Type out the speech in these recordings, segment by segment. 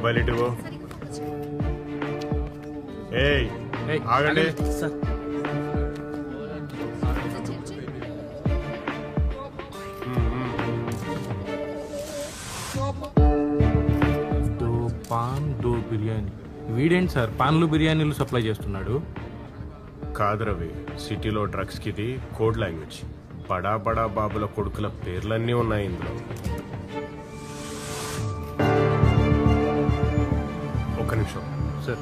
Mobile ఇటు ఏయ్ ఆగండి సార్ దో పాన్ దో బిర్యానీ వీడేంటి సార్ పాన్లు బిర్యానీలు సప్లై చేస్తున్నాడు కాదు రవి సిటీలో డ్రగ్స్ కి ఇది కోడ్ లాంగ్వేజ్ బడా బడా బాబుల కొడుకుల పేర్లన్నీ ఉన్నాయి ఇందులో ఒక్క నిమిషం సార్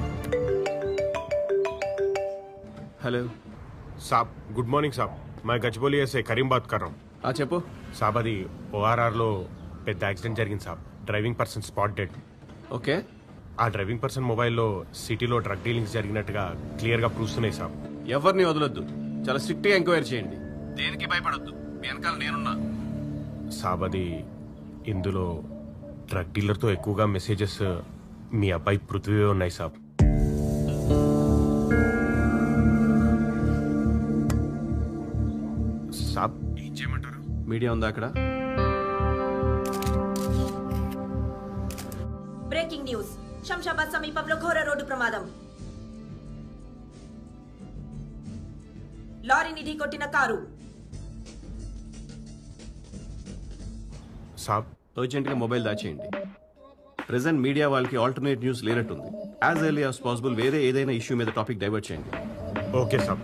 హలో సాబ్ గుడ్ మార్నింగ్ సాబ్ మై గచ్చిబౌలి ఎస్ఐ కరీం బాత్ కర్ రहा हूं. ఆ చెప్పు సాబ్ అది ఓఆర్ఆర్ లో పెద్ద యాక్సిడెంట్ జరిగింది సాబ్ driving person spot dead okay ఆ డ్రైవింగ్ పర్సన్ మొబైల్లో సిటీలో డ్రగ్ డీలింగ్స్ జరిగినట్టుగా క్లియర్ గా ప్రూఫ్స్ ఉన్నాయి సాబ్ ఎవరిని వదలొద్దు చాలా స్ట్రిక్ట్ గా ఎంక్వైరీ చేయండి దేనికి భయపడొద్దు మీ వెనకాల నేనున్నా సాబ్ అది ఇందులో డ్రగ్ డీలర్తో ఎక్కువగా మెసేజెస్ మీ అబ్బాయి పృథ్వీ ఉన్నాయి సాబ్ సాబ్ ఏం చేయమంటారు మీడియా ఉందా అక్కడ బ్రేకింగ్ న్యూస్ శంషాబాద్ సమీపంలో ఘోర రోడ్డు ప్రమాదం లారీని ఢీకొట్టిన కారు సాబ్ అర్జెంట్ గా మొబైల్ దాచేయండి ప్రెసెంట్ మీడియా వాళ్ళకి ఆల్టర్నేట్ న్యూస్ లేనట్టుంది యాజ్ ఎర్లీ యాజ్ పాసిబుల్ వేరే ఏదైనా ఇష్యూ మీద టాపిక్ డైవర్ట్ చేయండి ఓకే సాబ్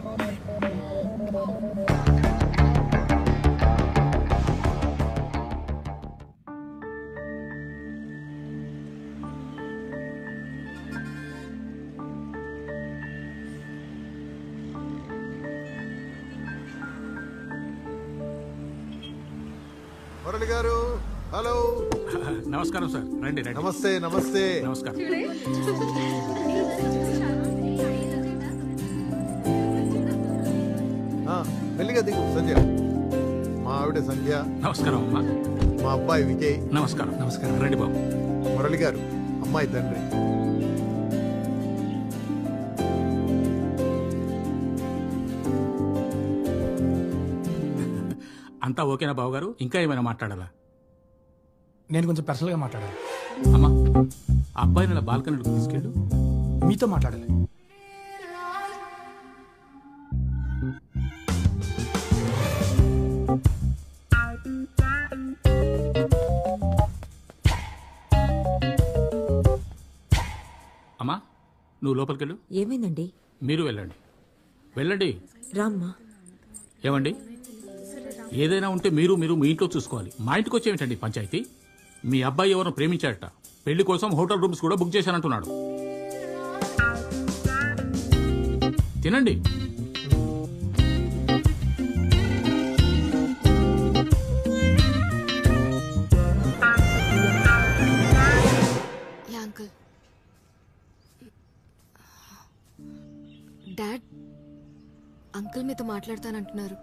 మురళి గారు హలో నమస్కారం సార్ రండి రండి నమస్తే నమస్తే నమస్కారం ఆ, మెల్లిగా దిగు సంధ్య మా ఆవిడ సంధ్య నమస్కారం అమ్మా మా అబ్బాయి విజయ్ నమస్కారం నమస్కారం రండి బాబు మురళి గారు అమ్మాయి తండ్రి అంతా ఓకేనా బాబు గారు ఇంకా ఏమైనా మాట్లాడాలా నేను కొంచెం పర్సనల్గా మాట్లాడాలి అమ్మా ఆ అబ్బాయిని అలా బాల్కనీలోకి తీసుకెళ్ళు మీతో మాట్లాడాలి అమ్మా నువ్వు లోపలికి వెళ్ళు ఏమైందండి మీరు వెళ్ళండి వెళ్ళండి రామ్మా ఏమండి ఏదైనా ఉంటే మీరు మీరు మీ ఇంట్లో చూసుకోవాలి మా ఇంటికి వచ్చేమిటండి పంచాయతీ మీ అబ్బాయి ఎవరిని ప్రేమించాడట పెళ్లి కోసం హోటల్ రూమ్స్ కూడా బుక్ చేశానంటున్నాడు తినండి యా అంకుల్ డాడ్ అంకుల్ మీతో మాట్లాడతానంటున్నారు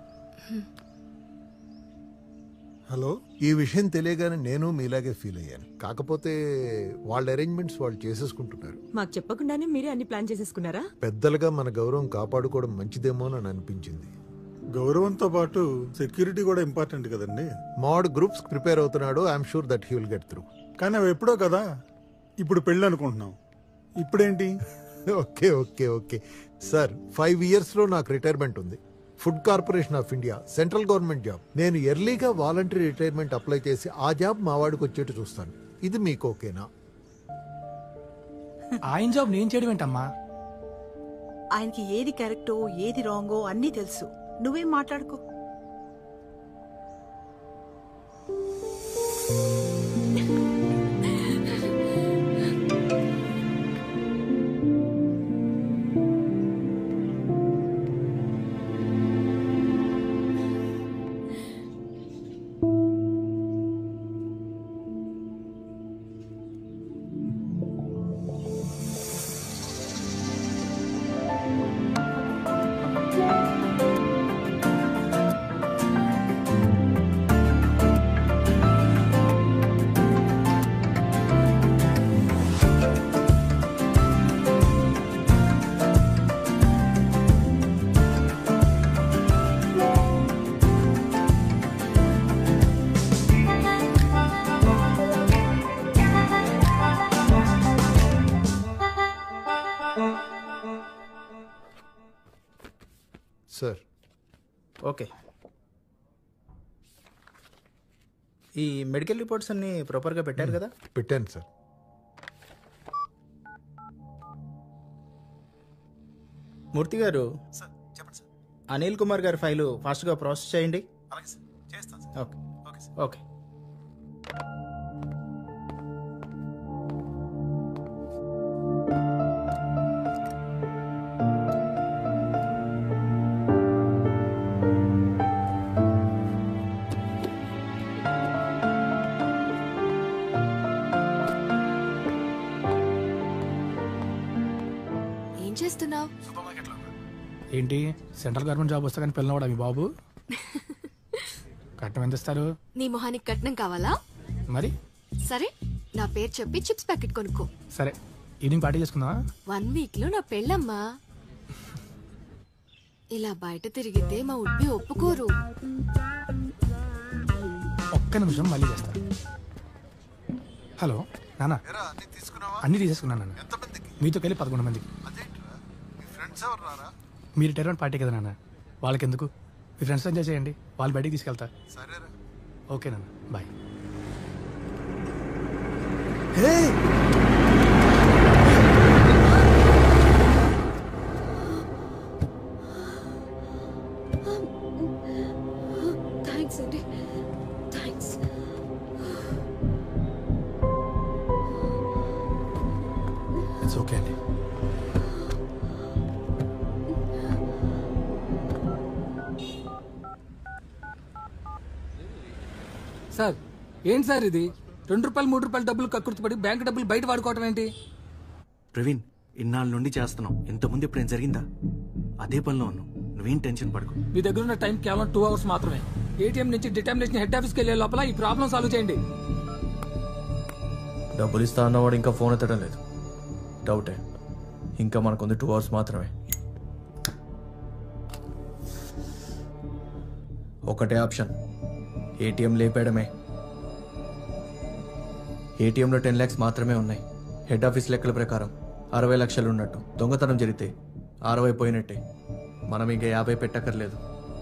హలో ఈ విషయం తెలియగానే నేను మీలాగే ఫీల్ అయ్యాను కాకపోతే వాళ్ళ అరేంజ్మెంట్స్ వాళ్ళు చేసేసుకుంటున్నారు మాకు చెప్పకుండానే మీరే అన్ని ప్లాన్ చేసేసుకున్నారా పెద్దలుగా మన గౌరవం కాపాడుకోవడం మంచిదేమో అని అనిపించింది గౌరవంతో పాటు సెక్యూరిటీ కూడా ఇంపార్టెంట్ కదండి మాడ్ గ్రూప్స్ ప్రిపేర్ అవుతున్నాడు I'm sure that he will get through కానీ అవి ఎప్పుడో కదా ఇప్పుడు పెళ్ళి అనుకుంటున్నాం ఇప్పుడేంటి okay okay okay sir five ఇయర్స్లో నాకు రిటైర్మెంట్ ఉంది food corporation of India central government job నేను ఎర్లీగా వాలంటరీ రిటైర్మెంట్ అప్లై చేసి ఆ జాబ్ మా వాడికి వచ్చేట్టు చూస్తాను ఇది మీకు ఓకేనా ఆయన జాబ్ నేను చేయడం ఏంటమ్మా ఆయనకి ఏది కరెక్టో ఏది రాంగో అన్నీ తెలుసు నువ్వేం మాట్లాడుకో సార్ ఓకే ఈ మెడికల్ రిపోర్ట్స్ అన్ని ప్రాపర్గా పెట్టారు కదా పెట్టాను సార్ మూర్తి గారు అనిల్ కుమార్ గారి ఫైలు ఫాస్ట్గా ప్రాసెస్ చేయండి ఓకే ఓకే ఏం చేస్తున్నావు ఏంటి సెంట్రల్ గవర్నమెంట్ జాబ్ వస్తే కానీ పిల్లవాడా మీ బాబు కట్నం ఎంత ఇస్తారు నీ మొహానికి కట్నం కావాలా మరి సరే నా పేరు చెప్పి చిప్స్ ప్యాకెట్ కొనుక్కో సరే ఈవినింగ్ పార్టీ చేసుకుందామా వన్ వీక్ లో నా పెళ్ళమ్మా ఇలా బయట తిరిగితే మా ఉడ్బి ఒప్పుకోరు ఒక్క నిమిషం మళ్ళీ చేస్తా హలో నాన్న అన్ని తీసేసుకున్నాను నాన్న మీతో కలిపి పదకొండు మందికి ఫ్రెండ్స్ ఎవరు రారా మీరు రిటైర్మెంట్ పార్టీ కదా నాన్న వాళ్ళకి ఎందుకు మీ ఫ్రెండ్స్ ఎంజాయ్ చేయండి వాళ్ళు బయటికి తీసుకెళ్తా సరేరా ఓకే నాన్న బాయ్ థ్యాంక్స్ అండి థ్యాంక్స్ ఇట్స్ ఓకే అండి సార్ ఏంటి సార్ ఇది రెండు రూపాయలు మూడు రూపాయలు డబ్బులు కక్కుర్తిపడి బ్యాంక్ డబ్బులు బయట వాడుకోవటం ఏంటి ప్రవీణ్ ఇన్నాళ్ళ నుండి చేస్తున్నాం ఇంతకుముందు ఎప్పుడైనా జరిగిందా అదే పనిలో ఉన్నాం నువ్వేం టెన్షన్ పడకు మీ దగ్గర ఉన్న టైం కేవలం టూ అవర్స్ మాత్రమే ఏటీఎం నుంచి డిటర్మినేషన్ హెడ్ ఆఫీస్కి వెళ్ళే లోపల ఈ ప్రాబ్లం సాల్వ్ చేయండి డబ్బులు ఇస్తా అన్నవాడు ఇంకా ఫోన్ ఎత్తడం లేదు డౌటే ఇంకా మనకుంది టూ అవర్స్ మాత్రమే ఒకటే ఆప్షన్ ఏటీఎం లేపేయడమే ఏటీఎంలో టెన్ ల్యాక్స్ మాత్రమే ఉన్నాయి హెడ్ ఆఫీస్ లెక్కల ప్రకారం అరవై లక్షలు ఉన్నట్టు దొంగతనం జరిగితే అరవై పోయినట్టే మనం ఇంకా యాభై పెట్టక్కర్లేదు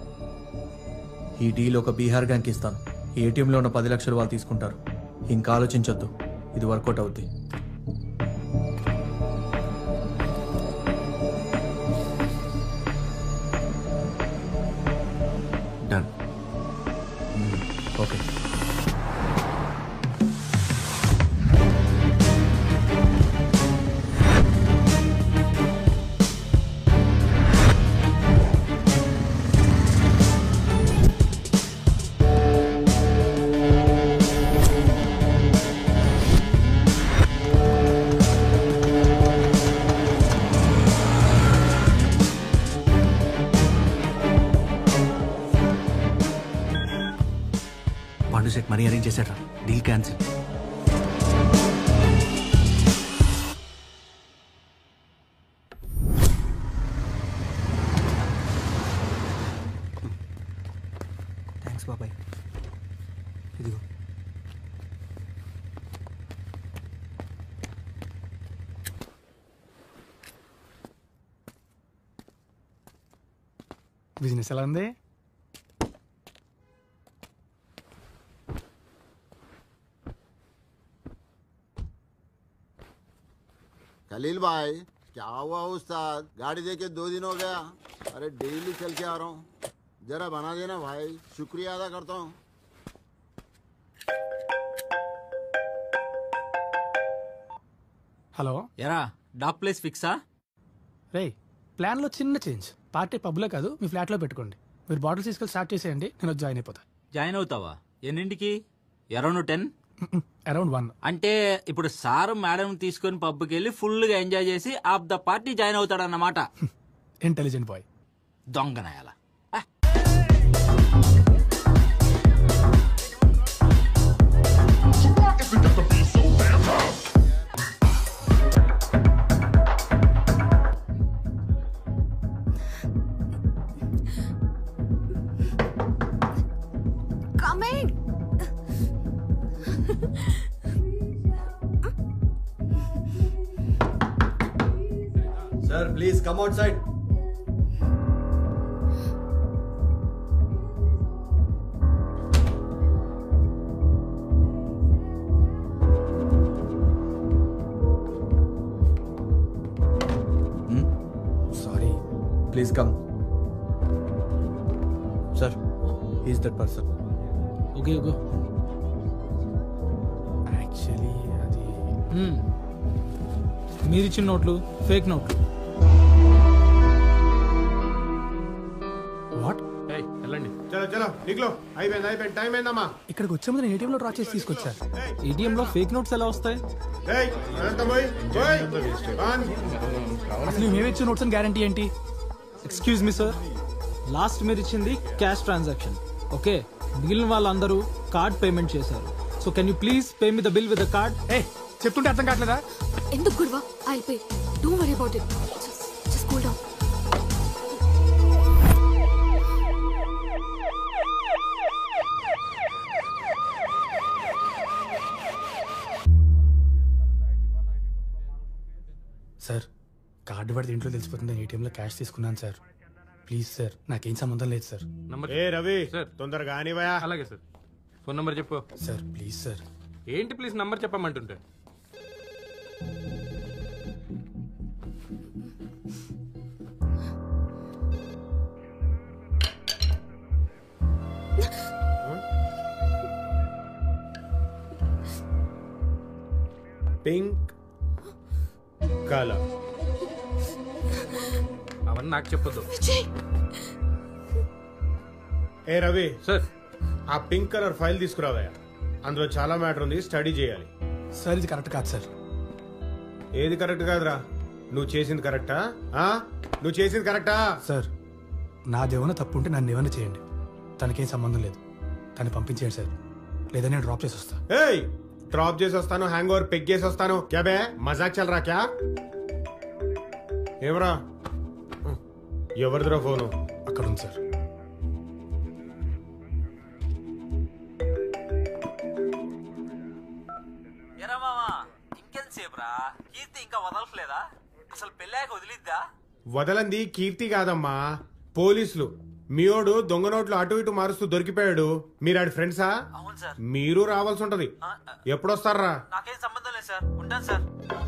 ఈ డీల్ ఒక బీహార్ గ్యాంగ్ ఇస్తాను ఈ ఏటీఎంలో ఉన్న పది లక్షలు వాళ్ళు తీసుకుంటారు ఇంకా ఆలోచించొద్దు ఇది వర్కౌట్ అవుద్ది డన్ ఓకే పాండు సెట్ మరీ అరేంజ్ చేశాడ్రా డీల్ క్యాన్సిల్ థ్యాంక్స్ బాబాయ్ ఇదిగో బిజినెస్ ఎలా ఉంది खलील भाई क्या हुआ उस्ताद गाड़ी देके दो दिन हो गया अरे डेली चल के आ रहा हूँ जरा बना देना भाई शुक्रिया अदा करता हूँ హలో ఎరా డాక్ ప్లేస్ ఫిక్సా రే ప్లాన్లో చిన్న చేంజ్ పార్టీ పబ్లో కాదు మీ ఫ్లాట్లో పెట్టుకోండి మీరు బాటిల్స్ తీసుకెళ్ళి స్టార్ట్ చేసేయండి నేను వచ్చి జాయిన్ అయిపోతా జాయిన్ అవుతావా ఎన్నింటికి అరౌండ్ టెన్ అరౌండ్ వన్ అంటే ఇప్పుడు సార్ మేడం తీసుకొని పబ్కి వెళ్ళి ఫుల్గా ఎంజాయ్ చేసి ఆఫ్ ద పార్టీ జాయిన్ అవుతాడన్నమాట ఇంటెలిజెంట్ బాయ్ దొంగనాయాల Coming! Sir, please come outside. Please come sir he's that person okay okay actually అది మీరు ఇచ్చిన నోట్లు ఫేక్ నోట్లు వాట్ వెళ్ళండి చలో చలో నిగ్లో అయిపోయింది అయిపోయింది టైం అయిందమ్మా ఇక్కడికి వచ్చే ముందు నేను ఏటీఎంలో డ్రా చేసి తీసుకొచ్చా ఏటీఎంలో ఫేక్ నోట్స్ ఎలా వస్తాయి ఏయ్ అనంతం పోయ్ పోయ్ ఆన్. అసలు మేము ఇచ్చిన నోట్స్ అని గ్యారంటీ ఏంటి ఎక్స్క్యూజ్ మీ సార్ లాస్ట్ మీరు ఇచ్చింది క్యాష్ ట్రాన్సాక్షన్ ఓకే మిగిలిన వాళ్ళందరూ కార్డ్ పేమెంట్ చేశారు so can you please pay me the bill with the card ఏ చెప్తుంటే అర్థం కావట్లేదా ఎందుకు గురువా I pay don't worry about it just cool down sir card పడితే ఇంట్లో తెలిసిపోతుంది ఏటీఎంలో క్యాష్ తీసుకున్నాను సార్ ప్లీజ్ సార్ నాకేం సంబంధం లేదు సార్ నంబర్ ఏ రవి తొందరగా కానివయా అలాగే సార్ ఫోన్ నంబర్ చెప్పు సార్ ప్లీజ్ సార్ ఏంటి ప్లీజ్ నంబర్ చెప్పమంటుంటే పింక్ కలర్ అవన్నీ నాకు చెప్పొద్దు ఏ రవి సార్ ఆ పింక్ కలర్ ఫైల్ తీసుకురావయ్యా అందులో చాలా మ్యాటర్ ఉంది స్టడీ చేయాలి సార్ ఇది కరెక్ట్ కాదు సార్ ఏది కరెక్ట్ కాదురా నువ్వు చేసింది కరెక్టా ఆ? నువ్వు చేసింది కరెక్టా సార్ నాదేమైనా తప్పు ఉంటే నన్ను ఏమైనా చేయండి తనకేం సంబంధం లేదు తను పంపించేయండి సార్ లేదా నేను డ్రాప్ చేసి వస్తా ఏయ్ డ్రాప్ చేసి వస్తాను హ్యాంగ్ ఓవర్ పెగ్ చేసి వస్తాను క్యా బే మజాక్ చల్ రా క్యా ఏమరా ఎవరిదిరా ఫోను అక్కడ ఉంది సార్ ఎరా మామా ఇంకెంతసేపు రా కీర్తి ఇంకా వదలట్లేదా అసలు పెళ్ళాక వదిలిద్దా వదలంది కీర్తి కాదమ్మా పోలీసులు మీయోడు దొంగ నోట్లు అటు ఇటు మారుస్తూ దొరికిపోయాడు మీరు ఆడి ఫ్రెండ్సా అవును సార్ మీరు రావాల్సి ఉంటది ఎప్పుడొస్తారా నాకేం సంబంధం లేదు సార్ ఉంటాను సార్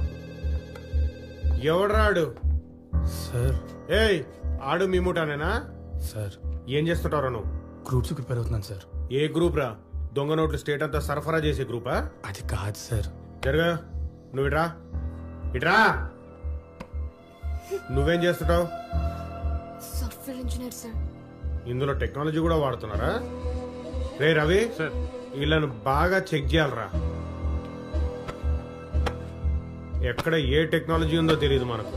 ఎవడ్రాడు సార్ ఏయ్ ఆడు మీ ముఠానేనా సార్ ఏం చేస్తుంటారా నువ్వు గ్రూప్స్ ప్రిపేర్ అవుతున్నాను సార్ ఏ గ్రూప్ రా దొంగ నోట్లు స్టేట్ అంతా సరఫరా చేసే గ్రూపా అది కాదు సార్ జరగా నువ్వు ఇట్రా ఇట్రా నువ్వేం చేస్తుంటావు సాఫ్ట్వేర్ ఇంజనీర్ సార్ ఇందులో టెక్నాలజీ కూడా వాడుతున్నారా రే రవి సార్ వీళ్ళను బాగా చెక్ చేయాలరా ఎక్కడ ఏ టెక్నాలజీ ఉందో తెలియదు మనకు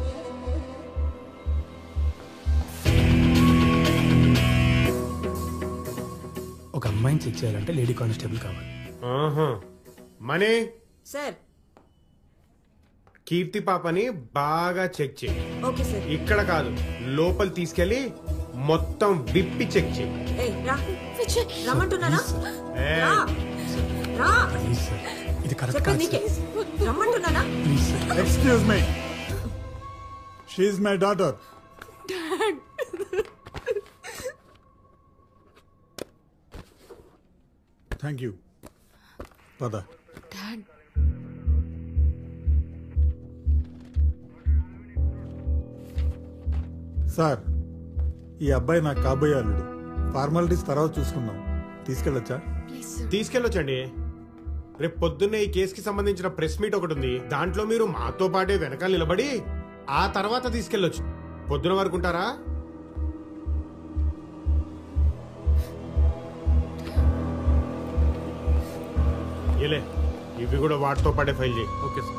ఒక అమ్మాయిని చెక్ చేయాలంటే లేడీ కానిస్టేబుల్ కావాలి ఆహా. మనీ సార్ కీర్తి పాపని బాగా చెక్ చేయి ఓకే సార్ ఇక్కడ కాదు లోపల తీసుకెళ్లి మొత్తం విప్పి చెక్ చేయి ఏ రా రమ్మంటున్నానా ఏయ్. రా రా ప్లీజ్ సార్ ఇది కరెక్ట్ చెప్పేది కాదు నీకే సార్ రమ్మంటున్నానా please sir excuse me she's my daughter thank you పద డాడ్ సార్ ఈ అబ్బాయి నాకు కాబోయే అల్లుడు ఫార్మాలిటీస్ తర్వాత చూసుకుందాం తీసుకెళ్ళొచ్చా ప్లీజ్ సార్ తీసుకెళ్ళొచ్చండి రేపు పొద్దున్నే ఈ కేసుకి సంబంధించిన ప్రెస్ మీట్ ఒకటి ఉంది దాంట్లో మీరు మాతో పాటే వెనకాల నిలబడి ఆ తర్వాత తీసుకెళ్ళొచ్చు పొద్దున వరకు ఉంటారా ఏలే ఇవి కూడా వాటితో పాటే ఫైల్ చేయి okay sir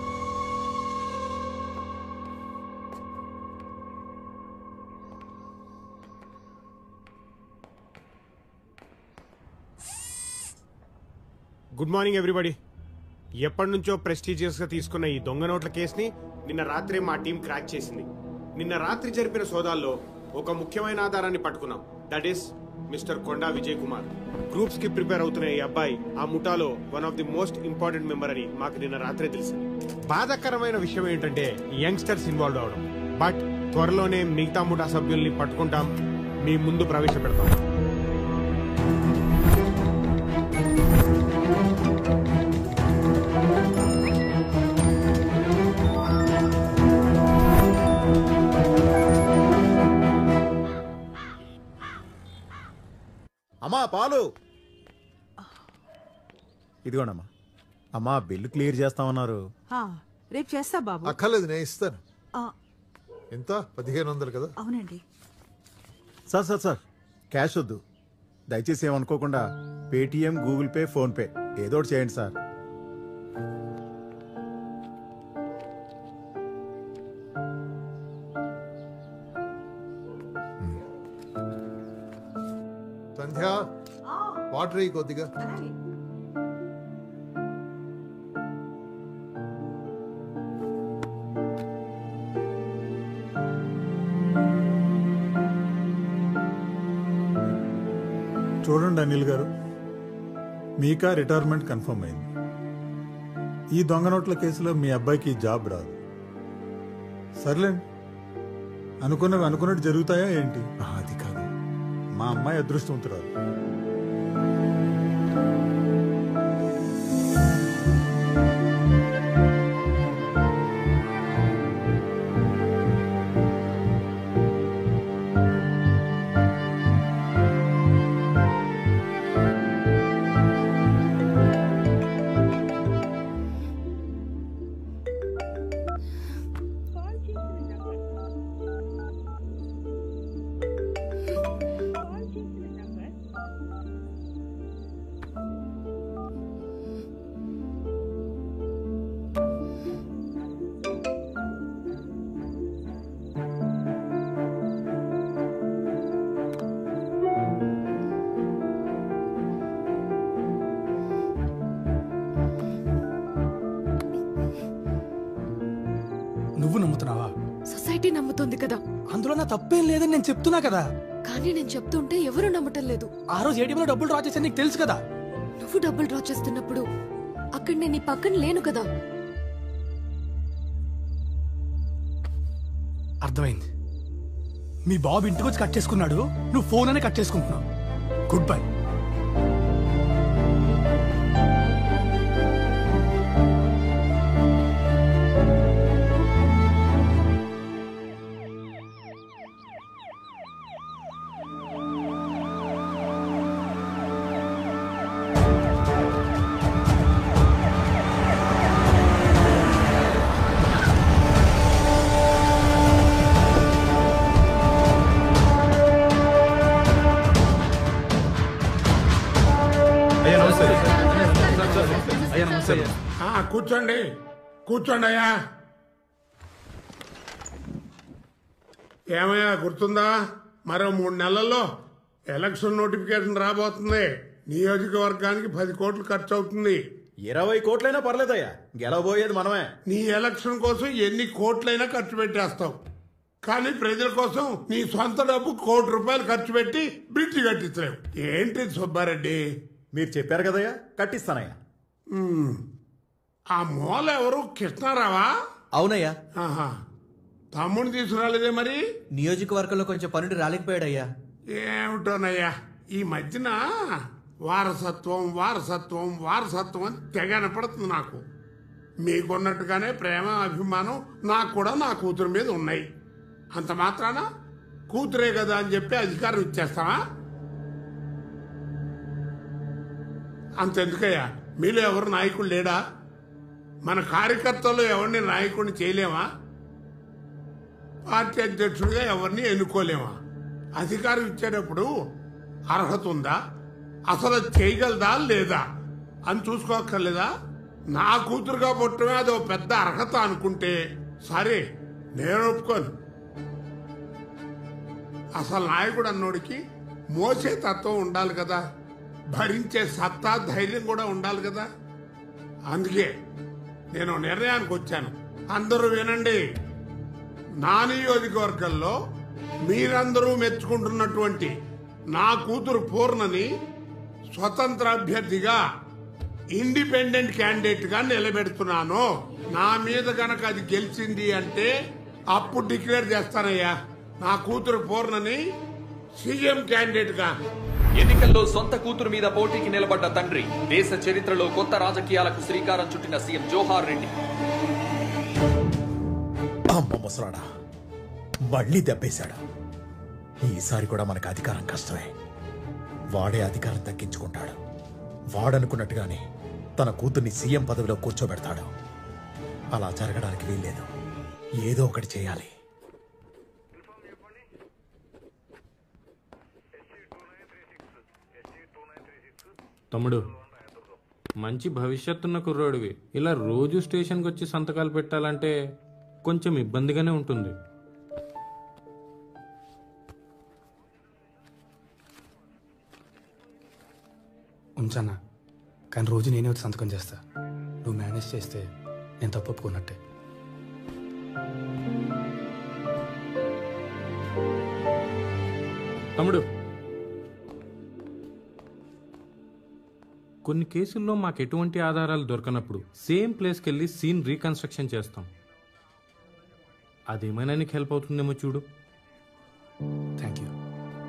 good morning everybody ఎప్పటి నుంచో ప్రెస్టీజియస్ గా తీసుకున్న ఈ దొంగ నోట్ల కేసుని నిన్న రాత్రే మా టీం క్రాక్ చేసింది నిన్న రాత్రి జరిపిన సోదాల్లో ఒక ముఖ్యమైన ఆధారాన్ని పట్టుకున్నాం that is mister Konda Vijay Kumar groups కి ప్రిపేర్ అవుతున్న ఈ అబ్బాయి ఆ ముఠాలో one of the most important member అని మాకు నిన్న రాత్రే తెలిసింది బాధాకరమైన విషయం ఏంటంటే యంగ్స్టర్స్ ఇన్వాల్వ్ అవడం బట్ త్వరలోనే మిగతా ముఠా సభ్యుల్ని పట్టుకుంటాం మీ ముందు ప్రవేశపెడతాం పాలు ఇదిగోండమ్మా అమ్మా బిల్లు క్లియర్ చేస్తామన్నారు ఆ, రేపు చేస్తా బాబు అక్కర్లేదు నేను ఇస్తాను ఆ, ఎంత పదిహేను వందలు కదా అవునండి సార్ సార్ సార్ క్యాష్ వద్దు దయచేసి ఏమనుకోకుండా పేటిఎం గూగుల్ పే ఫోన్పే ఏదో ఒకటి చేయండి సార్ సంధ్య వాటర్ అయ్యి కొద్దిగా చూడండి అనిల్ గారు మీకా రిటైర్మెంట్ కన్ఫర్మ్ అయింది ఈ దొంగ నోట్ల కేసులో మీ అబ్బాయికి జాబ్ రాదు సర్లేండి అనుకున్నవి అనుకున్నట్టు జరుగుతాయా ఏంటి అది కాదు మా అమ్మాయి అదృష్టవంతురాలు నువ్వు నమ్ముతున్నావా సొసైటీ నమ్ముతుంది కదా అందులో నా తప్పేం లేదని నేను చెప్తున్నా కదా కానీ నేను చెప్తుంటే ఎవరు నమ్మటం లేదు ఆ రోజు ఏటీఎంలో డబ్బులు డ్రా చేశాను నీకు తెలుసు కదా నువ్వు డబ్బులు డ్రా చేస్తున్నప్పుడు అక్కడ నేను నీ పక్కన లేను కదా అర్థమైంది మీ బాబు ఇంటికి వచ్చి కట్ చేసుకున్నాడు నువ్వు ఫోన్ అనే కట్ చేసుకుంటున్నావు గుడ్ బై అయ్యా నమస్తే అయ్యా నమస్తే ఆ, కూర్చోండి కూర్చోండి అయ్యా ఏమయ్యా గుర్తుందా మరో మూడు నెలల్లో ఎలక్షన్ నోటిఫికేషన్ రాబోతుంది నియోజకవర్గానికి పది కోట్లు ఖర్చు అవుతుంది ఇరవై కోట్లైనా పర్లేదయ్యా గెలవబోయేది మనమే నీ ఎలక్షన్ కోసం ఎన్ని కోట్లైనా ఖర్చు పెట్టేస్తావు కానీ ప్రజల కోసం నీ సొంత డబ్బు కోటి రూపాయలు ఖర్చు పెట్టి బ్రిడ్జి కట్టించలేవు ఏంటి సుబ్బారెడ్డి మీరు చెప్పారు కదయ్యా కట్టిస్తానయ్యా ఉమ్, ఆ మూల ఎవరు కృష్ణారావా అవునయ్యా ఆహా తమ్ముడిని తీసుకురాలేదే మరి నియోజకవర్గంలో కొంచెం పనులు రాలేకపోయాడయ్యా ఏమిటోనయ్యా ఈ మధ్యన వారసత్వం వారసత్వం వారసత్వం అని తెగ వినపడుతుంది నాకు మీకున్నట్టుగానే ప్రేమ అభిమానం నాకు కూడా నా కూతురు మీద ఉన్నాయి అంత మాత్రాన కూతురే కదా అని చెప్పి అధికారం ఇచ్చేస్తావా అంతెందుకయ్యా మీలో ఎవరు నాయకుడు లేడా మన కార్యకర్తల్లో ఎవరిని నాయకుడిని చేయలేమా పార్టీ అధ్యక్షుడిగా ఎవరిని ఎన్నుకోలేమా అధికారం ఇచ్చేటప్పుడు అర్హత ఉందా అసలు అది చేయగలదా లేదా అని చూసుకోక్కర్లేదా నా కూతురుగా పుట్టమే అదో పెద్ద అర్హత అనుకుంటే సరే నేను ఒప్పుకోను అసలు నాయకుడు అన్నోడికి మోసే తత్వం ఉండాలి కదా భరించే సత్తా ధైర్యం కూడా ఉండాలి కదా అందుకే నేను నిర్ణయానికి వచ్చాను అందరూ వినండి నా నియోజకవర్గంలో మీరందరూ మెచ్చుకుంటున్నటువంటి నా కూతురు పూర్ణని స్వతంత్ర అభ్యర్థిగా ఇండిపెండెంట్ క్యాండిడేట్ గా నిలబెడుతున్నాను నా మీద గనక అది గెలిచింది అంటే అప్పుడు డిక్లేర్ చేస్తానయ్యా నా కూతురు పూర్ణని సీఎం క్యాండిడేట్ గా ఎన్నికల్లో సొంత కూతురు మీద పోటీకి నిలబడ్డ తండ్రి దేశ చరిత్రలో కొత్త రాజకీయాలకు శ్రీకారం చుట్టిన సీఎం జోహార్ రెడ్డి అమ్మ ముసలాడా మళ్ళీ దెబ్బేశాడు ఈసారి కూడా మనకు అధికారం కష్టమే వాడే అధికారం దక్కించుకుంటాడు వాడనుకున్నట్టుగానే తన కూతుర్ని సీఎం పదవిలో కూర్చోబెడతాడు అలా జరగడానికి వీల్లేదు ఏదో ఒకటి చేయాలి తమ్ముడు మంచి భవిష్యత్తున్న కుర్రోడివి ఇలా రోజు స్టేషన్కి వచ్చి సంతకాలు పెట్టాలంటే కొంచెం ఇబ్బందిగానే ఉంటుంది ఉంచన్నా కానీ రోజు నేనే వచ్చి సంతకం చేస్తా నువ్వు మేనేజ్ చేస్తే నేను తప్పు ఒప్పుకున్నట్టే తమ్ముడు కొన్ని కేసుల్లో మాకు ఎటువంటి ఆధారాలు దొరకనప్పుడు సేమ్ ప్లేస్కి వెళ్ళి సీన్ రీకన్స్ట్రక్షన్ చేస్తాం అదేమైనా నీకు హెల్ప్ అవుతుందేమో చూడు థ్యాంక్ యూ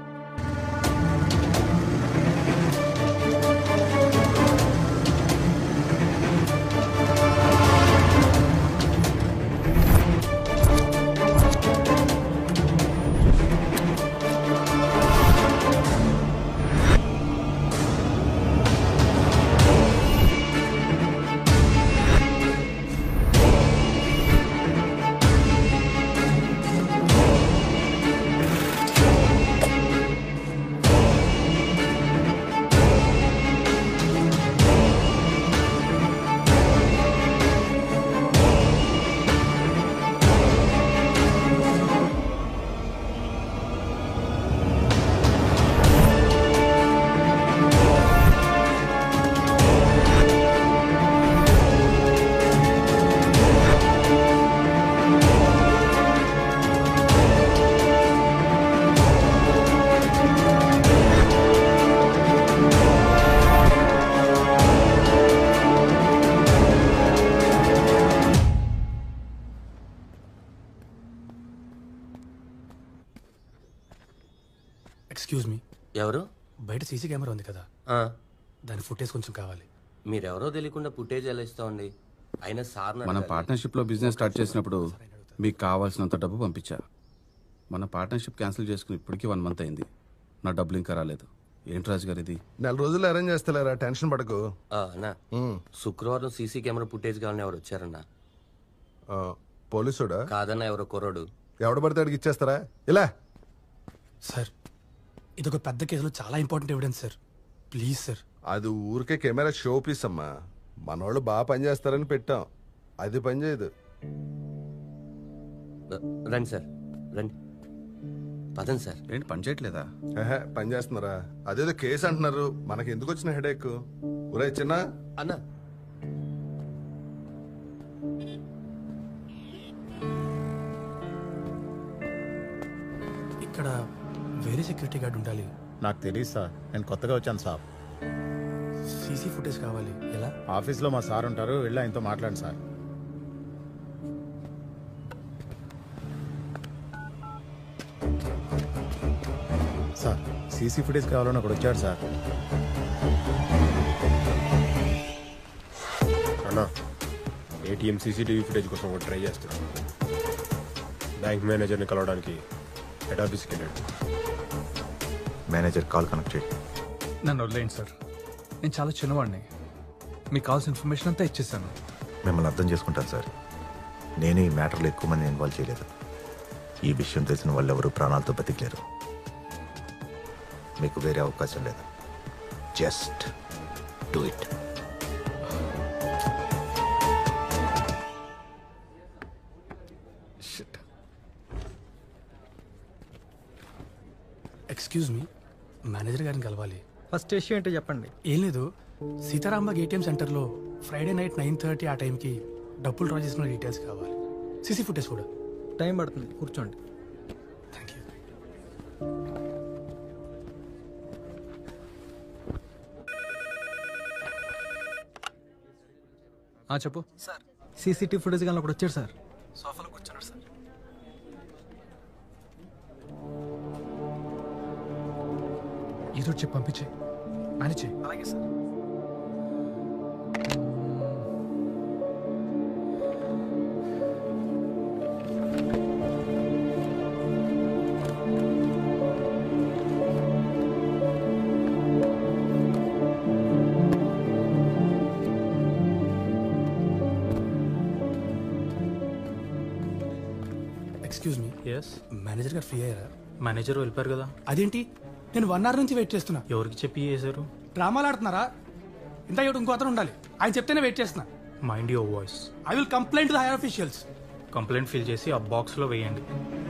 ఎక్స్క్యూజ్ మీ ఎవరు బయట సీసీ కెమెరా ఉంది కదా ఆ, దాని ఫుటేజ్ కొంచెం కావాలి మీరెవరో తెలియకుండా ఫుటేజ్ ఎలా ఇస్తామండి అయినా సార్ మన పార్ట్నర్షిప్లో బిజినెస్ స్టార్ట్ చేసినప్పుడు మీకు కావాల్సినంత డబ్బు పంపించా మన పార్ట్నర్షిప్ క్యాన్సిల్ చేసుకుని ఇప్పటికీ వన్ మంత్ అయింది నా డబ్బులు ఇంకా రాలేదు ఏంటి రాజు గారు ఇది నెల రోజులు అరేంజ్ చేస్తలేరా టెన్షన్ పడకు అన్నా శుక్రవారం సీసీ కెమెరా ఫుటేజ్ కావాలని ఎవరు వచ్చారన్నా పోలీసుడా కాదన్నా ఎవరో కుర్రోడు ఎవడ పడితే అడిగి ఇచ్చేస్తారా ఇలా సార్ ఇది ఒక పెద్ద కేసులో చాలా important evidence sir please sir అది ఊరికే కెమెరా షో పీస్ అమ్మా మనోళ్ళు బాగా పనిచేస్తారని పెట్టాం అది పని చేయదు రండి సార్ రండి పదండి సార్ ఏంటి పని చేయట్లేదా ఏహే, పని చేస్తున్నారా అదేదో కేసు అంటున్నారు మనకి ఎందుకు వచ్చిన హెడేక్ ఒరే చిన్న అన్నా ఇక్కడ వేరే సెక్యూరిటీ గార్డ్ ఉండాలి నాకు తెలియదు సార్ నేను కొత్తగా వచ్చాను సార్ సీసీ ఫుటేజ్ కావాలి ఎలా ఆఫీస్లో మా సార్ ఉంటారు వెళ్ళి ఆయనతో మాట్లాడండి సార్ సార్ సీసీ ఫుటేజ్ కావాలని ఒకడు వచ్చాడు సార్ అన్నా ఏటీఎం సీసీటీవీ ఫుటేజ్ కోసం ఒకటి ట్రై చేస్తున్నాను బ్యాంక్ మేనేజర్ని కలవడానికి హెడ్ ఆఫీస్కి వెళ్ళాడు మేనేజర్ కాల్ కనెక్ట్ చేయి నన్ను వదిలేయండి సార్ నేను చాలా చిన్నవాడిని మీకు కావాల్సిన ఇన్ఫర్మేషన్ అంతా ఇచ్చేసాను మిమ్మల్ని అర్థం చేసుకుంటాను సార్ నేను ఈ మ్యాటర్లో ఎక్కువ మంది ఇన్వాల్వ్ చేయలేదు ఈ విషయం తెలిసిన వాళ్ళు ఎవరు ప్రాణాలతో బతికలేరు మీకు వేరే అవకాశం లేదు just do it excuse me manager గారిని కలవాలి ఫస్ట్ ఇష్యూ ఏంటో చెప్పండి ఏం లేదు సీతారాంబాగ్ ఏటీఎం సెంటర్లో ఫ్రైడే నైట్ నైన్ థర్టీ ఆ టైంకి డబ్బులు డ్రా చేసిన డీటెయిల్స్ కావాలి సీసీ ఫుటేజ్ కూడా టైం పడుతుంది కూర్చోండి ఆ, చెప్పు సార్ సీసీటీవీ ఫుటేజ్ కానీ ఒకటి వచ్చాడు సార్ సోఫాలో కూర్చున్నాడు సార్ ఏదో చెప్పి పంపించే మేనేజ్ చేయి అలాగే sir excuse me yes manager గారు ఫ్రీ అయ్యారా మేనేజర్ వెళ్ళిపోయారు కదా అదేంటి నేను వన్ అవర్ నుంచి వెయిట్ చేస్తున్నా ఎవరికి చెప్పి చేశారు డ్రామాలు ఆడుతున్నారా ఇంత ఇటు ఇంకో అతను ఉండాలి ఆయన చెప్తేనే వెయిట్ చేస్తున్నా mind your voice I will complaint the higher officials complaint fill చేసి ఆ బాక్స్లో వేయండి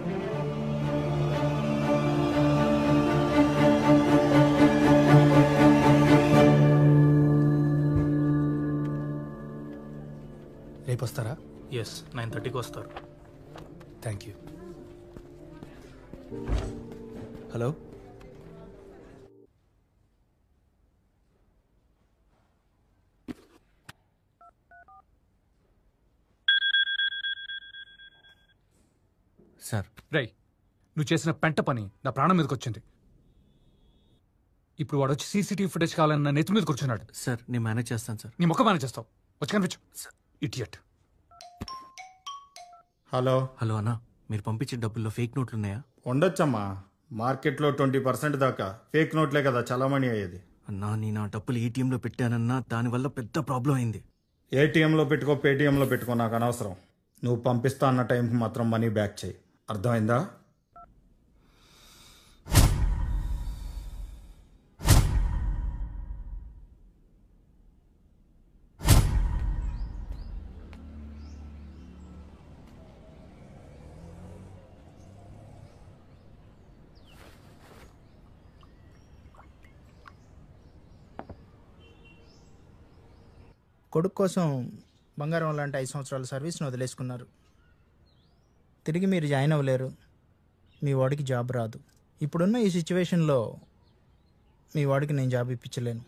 రేపు వస్తారా ఎస్ నైన్ థర్టీకి వస్తారు థ్యాంక్ యూ హలో సార్ రై నువ్వు చేసిన పెంట పని నా ప్రాణం మీదకి వచ్చింది ఇప్పుడు వాడు వచ్చి సీసీటీవీ ఫుటేజ్ కావాలని నా నెత్తి మీద కూర్చున్నాడు సార్ నేను మేనేజ్ చేస్తాను సార్ నీ ముఖం మేనేజ్ చేస్తావు వచ్చి కనిపించు ఇటియట్ హలో హలో అన్న మీరు పంపించే డబ్బుల్లో ఫేక్ నోట్లు ఉన్నాయా ఉండొచ్చమ్మా మార్కెట్లో ట్వంటీ పర్సెంట్ దాకా ఫేక్ నోట్లే కదా చలామణి అయ్యేది అన్నా నేను ఆ డబ్బులు ఏటీఎంలో పెట్టానన్నా దానివల్ల పెద్ద ప్రాబ్లం అయింది ఏటీఎంలో పెట్టుకో పేటీఎంలో పెట్టుకో నాకు అనవసరం నువ్వు పంపిస్తా అన్న టైంకి మాత్రం మనీ బ్యాక్ చేయి అర్థమైందా కొడుకు కోసం బంగారం లాంటి ఐదు సంవత్సరాల సర్వీస్ని వదిలేసుకున్నారు తిరిగి మీరు జాయిన్ అవ్వలేరు మీ వాడికి జాబ్ రాదు ఇప్పుడున్న ఈ సిచ్యువేషన్లో మీ వాడికి నేను జాబ్ ఇప్పించలేను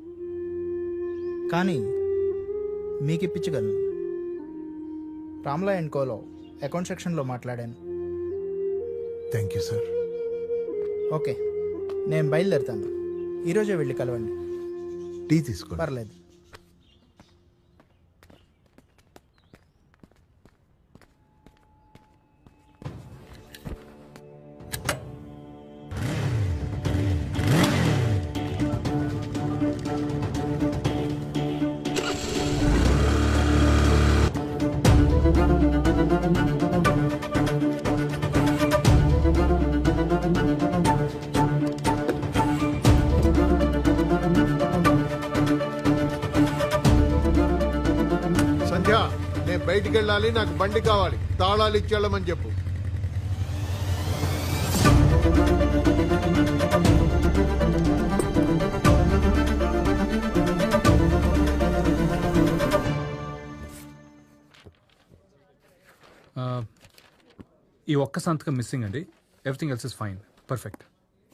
కానీ మీకు ఇప్పించగలను రామ్లా అండ్ కోలో అకౌంట్ సెక్షన్లో మాట్లాడాను థ్యాంక్ యూ సార్ ఓకే నేను బయలుదేరుతాను ఈరోజే వెళ్ళి కలవండి టీ తీసుకోండి పర్లేదు సంధ్య నేను బయటికి వెళ్ళాలి నాకు బండి కావాలి తాళాలు ఇచ్చి వెళ్ళమని చెప్పు ఆ, ఈ ఒక్క సంతకం మిస్సింగ్ అండి everything else is fine perfect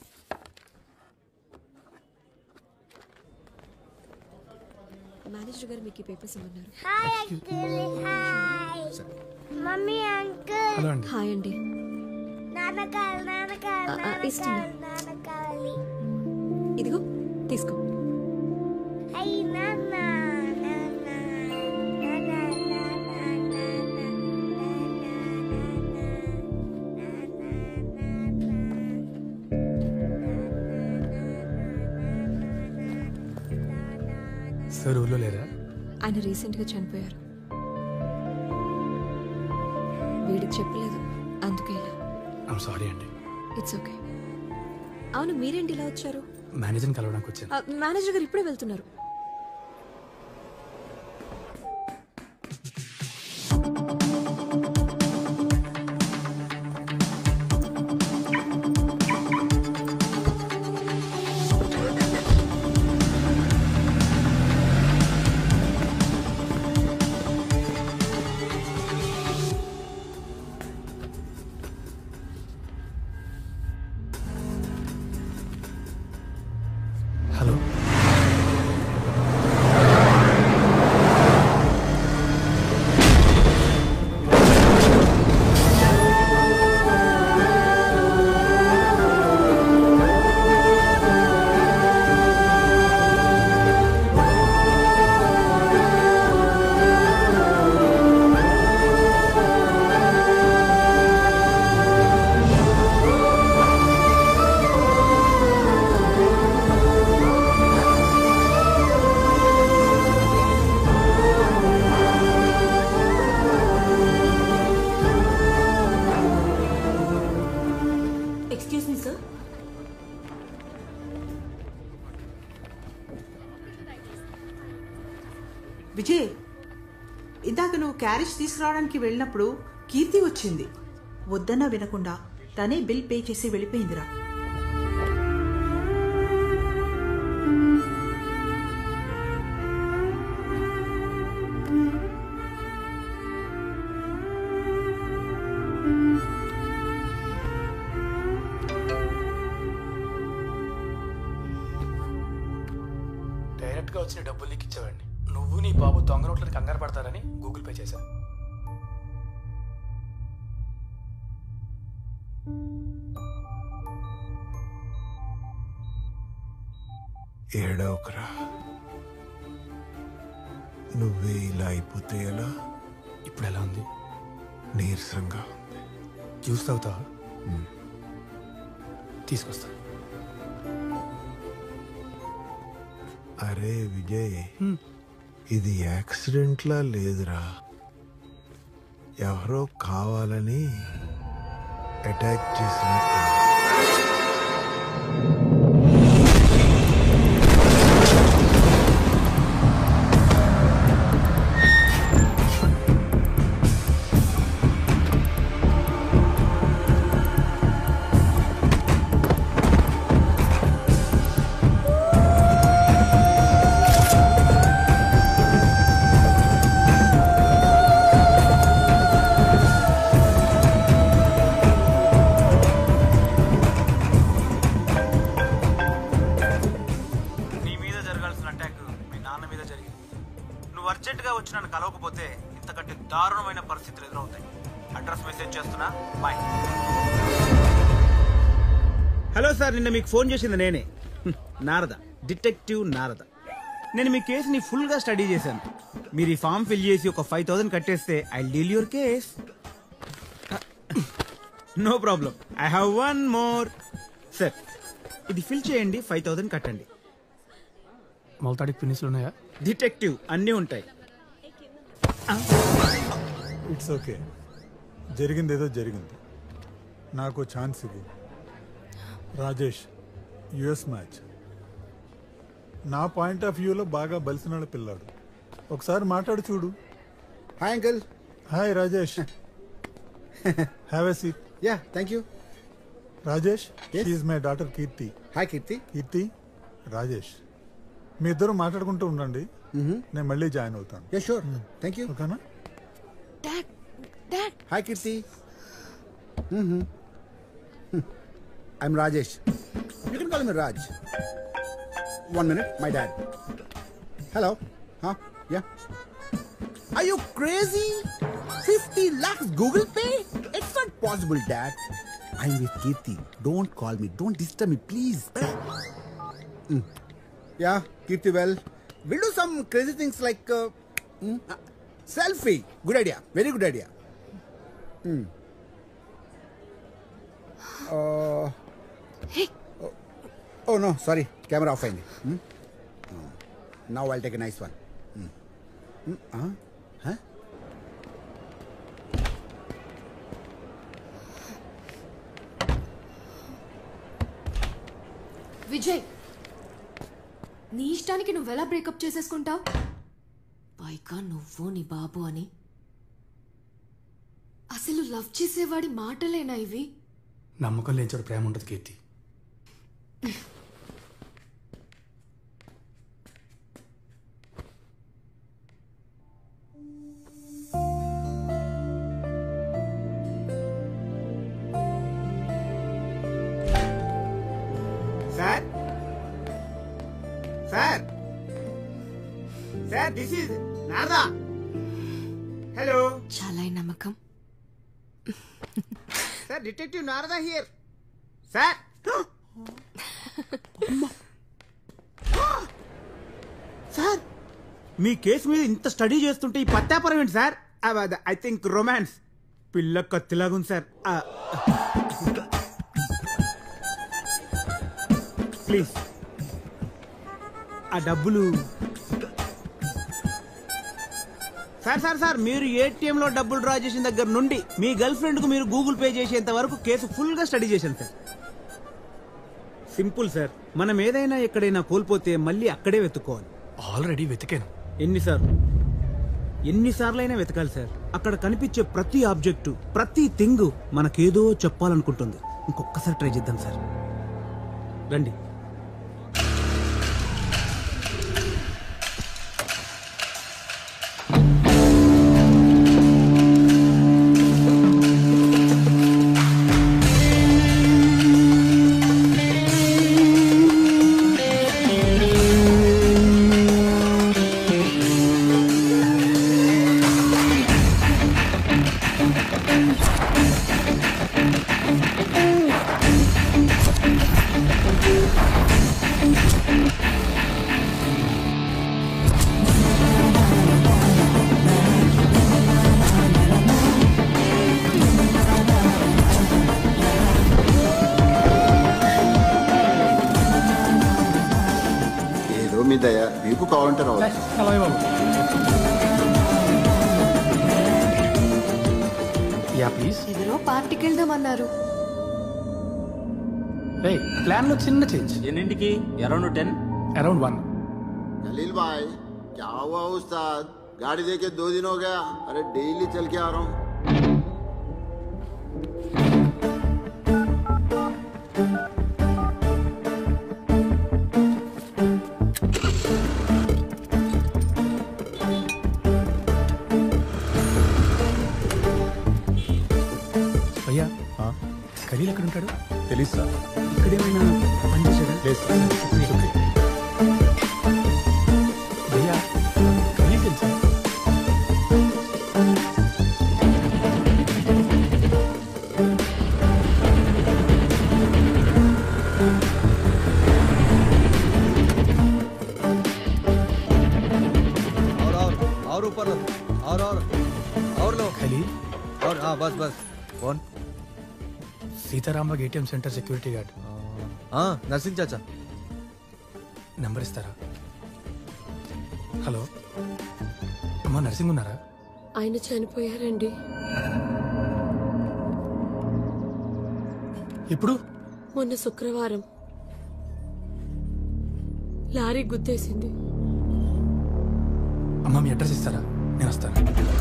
manager గారు మీకు ఈ పేపర్స్ ఇవ్వన్నారు hi uncle hi mummy uncle hello అండి హాయ్ అండి నాన్న కావాలి నాన్న కావాలి ఆ, ఆ, నాన్న ఇస్తున్నా. కావాలి నాన్న కావాలి ఇదిగో తీసుకో అయ్యి నాన్న నాన్న నాన్న నాన్న సార్ ఊళ్ళో లేరా ఆయన రీసెంట్గా చనిపోయారు వీడికి చెప్పలేదు అందుకే ఇలా ఐమ్ సారీ అండి ఇట్స్ ఓకే అవును మీరేంటి ఇలా వచ్చారు మేనేజర్ని కలవడానికి వచ్చాను ఆ, మేనేజర్ గారు ఇప్పుడే వెళ్తున్నారు హలో ఇందాక నువ్వు క్యారేజ్ తీసుకురావడానికి వెళ్ళినప్పుడు కీర్తి వచ్చింది వద్దన్నా వినకుండా తనే బిల్ పే చేసి వెళ్ళిపోయిందిరా డైరెక్ట్గా వచ్చిన డబ్బులు నీకు ఇచ్చేవాడిని నువ్వు నీ బాబు దొంగ నోట్లని కంగారు పడతారని గూగుల్ పే చేశా ఏడవకురా నువ్వే ఇలా అయిపోతే ఎలా ఇప్పుడు ఎలా ఉంది నీరసంగా జ్యూస్ తాగుతావా తీసుకొస్తా అరే విజయ్ ఇది యాక్సిడెంట్లా లేదురా ఎవరో కావాలని అటాక్ చేసినట్టు నీ మీద జరగాల్సిన అటాక్ మీ నాన్న మీద జరిగింది నువ్వు అర్జెంటుగా వచ్చి నన్ను కలవకపోతే ఇంతకంటే దారుణమైన పరిస్థితులు ఎదురవుతాయి అడ్రస్ మెసేజ్ చేస్తున్నా బాయ్ హలో సార్ నిన్న మీకు ఫోన్ చేసింది నేనే హ్మ్, నారద డిటెక్టివ్ నారద నేను మీ కేసుని ఫుల్గా స్టడీ చేశాను మీరు ఈ ఫామ్ ఫిల్ చేసి ఒక ఫైవ్ థౌసండ్ కట్టేస్తే I deal your case no problem I have one more sir ఇది ఫిల్ చేయండి ఫైవ్ థౌసండ్ కట్టండి మొలతాడికి ఫినిష్లు ఉన్నాయా డిటెక్టివ్ అన్నీ ఉంటాయి ఇట్స్ ఓకే జరిగింది ఏదో జరిగింది నాకు ఛాన్స్ ఇవ్వు రాజేష్ యుఎస్ మ్యాచ్ నా పాయింట్ ఆఫ్ వ్యూలో బాగా బలిసినాడు పిల్లాడు ఒకసారి మాట్లాడు చూడు hi uncle hi Rajesh have a seat yeah thank you Rajesh is my daughter Keerthi hi Keerthi Keerthi Rajesh మీ ఇద్దరు మాట్లాడుకుంటూ ఉండండి నేను మళ్ళీ జాయిన్ అవుతాను యా షూర్ థ్యాంక్ యూ ఓకేనా dad dad hi Keerthi I'm Rajesh you can call me Raj one minute my dad hello yeah Are you crazy? 50 lakhs Google Pay? It's not possible, Dad. I'm with Kirti. Don't call me. Don't disturb me, please. Mm. Yeah, Kirti, well, we'll do some crazy things like uh, mm, uh, selfie. Good idea. Very good idea. Hmm. Uh, oh, oh, no, sorry. Camera off. అయింది. Hmm? Oh. Now I'll take a nice one. Hmm. Hmm, uh, huh? Vijay నీ ఇష్టానికి నువ్వెలా breakup చేసేసుకుంటావు పైగా నువ్వు నీ బాబు అని అసలు love చేసేవాడి మాటలేనా ఇవి నమ్మకం లేని చోట ప్రేమ ఉండదు Keerthi sir sir sir this is Narada hello చాలా నమ్మకం sir detective Narada here sir sir మీ కేసు మీద ఇంత స్టడీ చేస్తుంటే ఈ పత్తాపరం ఏంటి సార్ ఐ థింక్ రొమాన్స్ పిల్ల కత్తిలాగుంది సార్ ప్లీజ్ ఆ డబ్బులు సార్ సార్ సార్ మీరు ఏటీఎంలో డబ్బులు డ్రా చేసిన దగ్గర నుండి మీ గర్ల్ ఫ్రెండ్ కు మీరు గూగుల్ పే చేసేంత వరకు కేసు ఫుల్ గా స్టడీ చేశాను సార్ సింపుల్ సార్ మనం ఏదైనా ఎక్కడైనా కోల్పోతే మళ్ళీ అక్కడే వెతుక్కోవాలి ఆల్రెడీ వెతికాను ఎన్నిసార్లు ఎన్నిసార్లైనా వెతకాలి సార్ అక్కడ కనిపించే ప్రతి ఆబ్జెక్టు ప్రతి థింగ్ మనకేదో చెప్పాలనుకుంటుంది ఇంకొకసారి ట్రై చేద్దాం సార్ రండి ఏదో మీ దయ మీకు కావాలంటే రావచ్చు యా ప్లీజ్ ఎవరో పార్టీకి వెళ్దామన్నారు రే ప్లాన్ లో చిన్న చేంజ్ ఎన్నింటికి around ten around one Jaleel भाई क्या हुआ उस्ताद गाड़ी देके दो दिन हो गया अरे डेली चल के आ रहा हूँ భయ్యా ఖలీల్ ఎక్కడ ఉంటాడు తెలుసు సార్ ఇక్కడేమైనా పని చేశాడా భయ్యా ఖలీల్ తెలుసా और और और ऊपर और और और लो ఖలీల్ और हाँ बस बस कौन Sitaramabagh ATM centre security guard Narsing చాచా నెంబర్ ఇస్తారా హలో అమ్మా నర్సింగ్ ఉన్నారా ఆయన చనిపోయారండి ఇప్పుడు మొన్న శుక్రవారం లారీ గుద్దేసింది అమ్మ మీ అడ్రస్ ఇస్తారా నేను వస్తాను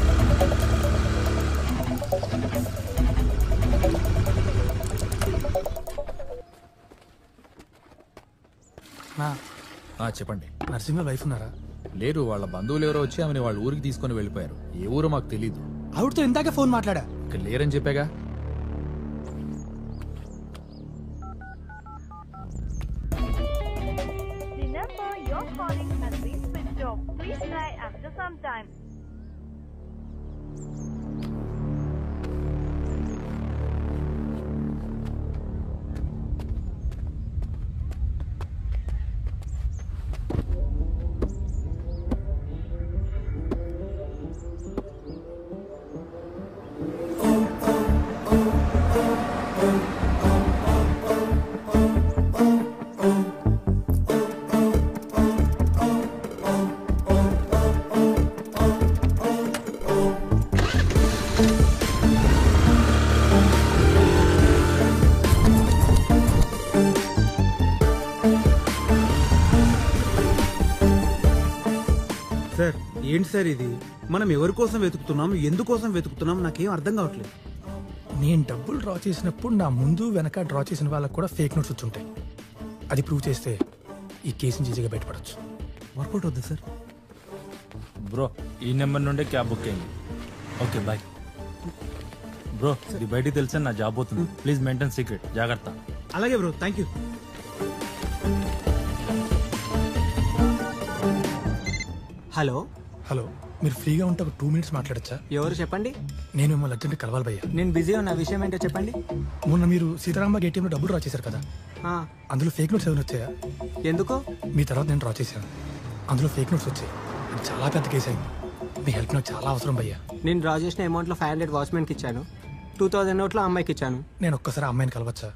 నా ఆ, చెప్పండి నర్సింగ్ వైఫ్ ఉన్నారా లేరు వాళ్ళ బంధువులు ఎవరో వచ్చి ఆమెను వాళ్ళ ఊరికి తీసుకొని వెళ్ళిపోయారు ఏ ఊరో మాకు తెలీదు ఆవిడతో ఇందాకే ఫోన్ మాట్లాడా ఇక్కడ లేరని చెప్పాగా The number you're calling has been switched off. Please try after some time. Sir ఏంటి సార్ ఇది మనం ఎవరి కోసం వెతుకుతున్నాం ఎందుకోసం వెతుకుతున్నాం నాకేం అర్థం కావట్లేదు నేను డబ్బులు డ్రా చేసినప్పుడు నా ముందు వెనక డ్రా చేసిన వాళ్ళకి కూడా ఫేక్ నోట్స్ వచ్చి ఉంటాయి అది ప్రూవ్ చేస్తే ఈ కేసుని ఈజీగా బయటపడచ్చు వర్కౌట్ అవుతుంది సార్ బ్రో ఈ నెంబర్ నుండే క్యాబ్ బుక్ అయింది ఓకే బాయ్ బ్రో ఇది బయటికి తెలిస్తే నా జాబ్ అవుతుంది ప్లీజ్ మెయింటైన్ సీక్రెట్ జాగ్రత్త అలాగే bro thank you hello hello మీరు ఫ్రీగా ఉంటే ఒక టూ మినిట్స్ మాట్లాడచ్చా ఎవరు చెప్పండి నేను మిమ్మల్ని అర్జెంట్ కలవాలి భయ్యా నేను బిజీ ఉన్న విషయం ఏంటో చెప్పండి మొన్న మీరు సీతారాంబాగ్ ఏటీఎంలో డబ్బులు డ్రా చేశారు కదా ఆ, అందులో ఫేక్ నోట్స్ ఏమైనా వచ్చాయా ఎందుకు మీ తర్వాత నేను డ్రా చేశాను అందులో ఫేక్ నోట్స్ వచ్చాయి అది చాలా పెద్ద కేసు అయింది మీ హెల్ప్ నాకు చాలా అవసరం భయ్యా నేను డ్రా చేసిన అమౌంట్లో ఫైవ్ హండ్రెడ్ వాచ్మెన్కి ఇచ్చాను టూ థౌజండ్ నోట్లో అమ్మాయికి ఇచ్చాను నేను ఒక్కసారి ఆ అమ్మాయిని కలవచ్చా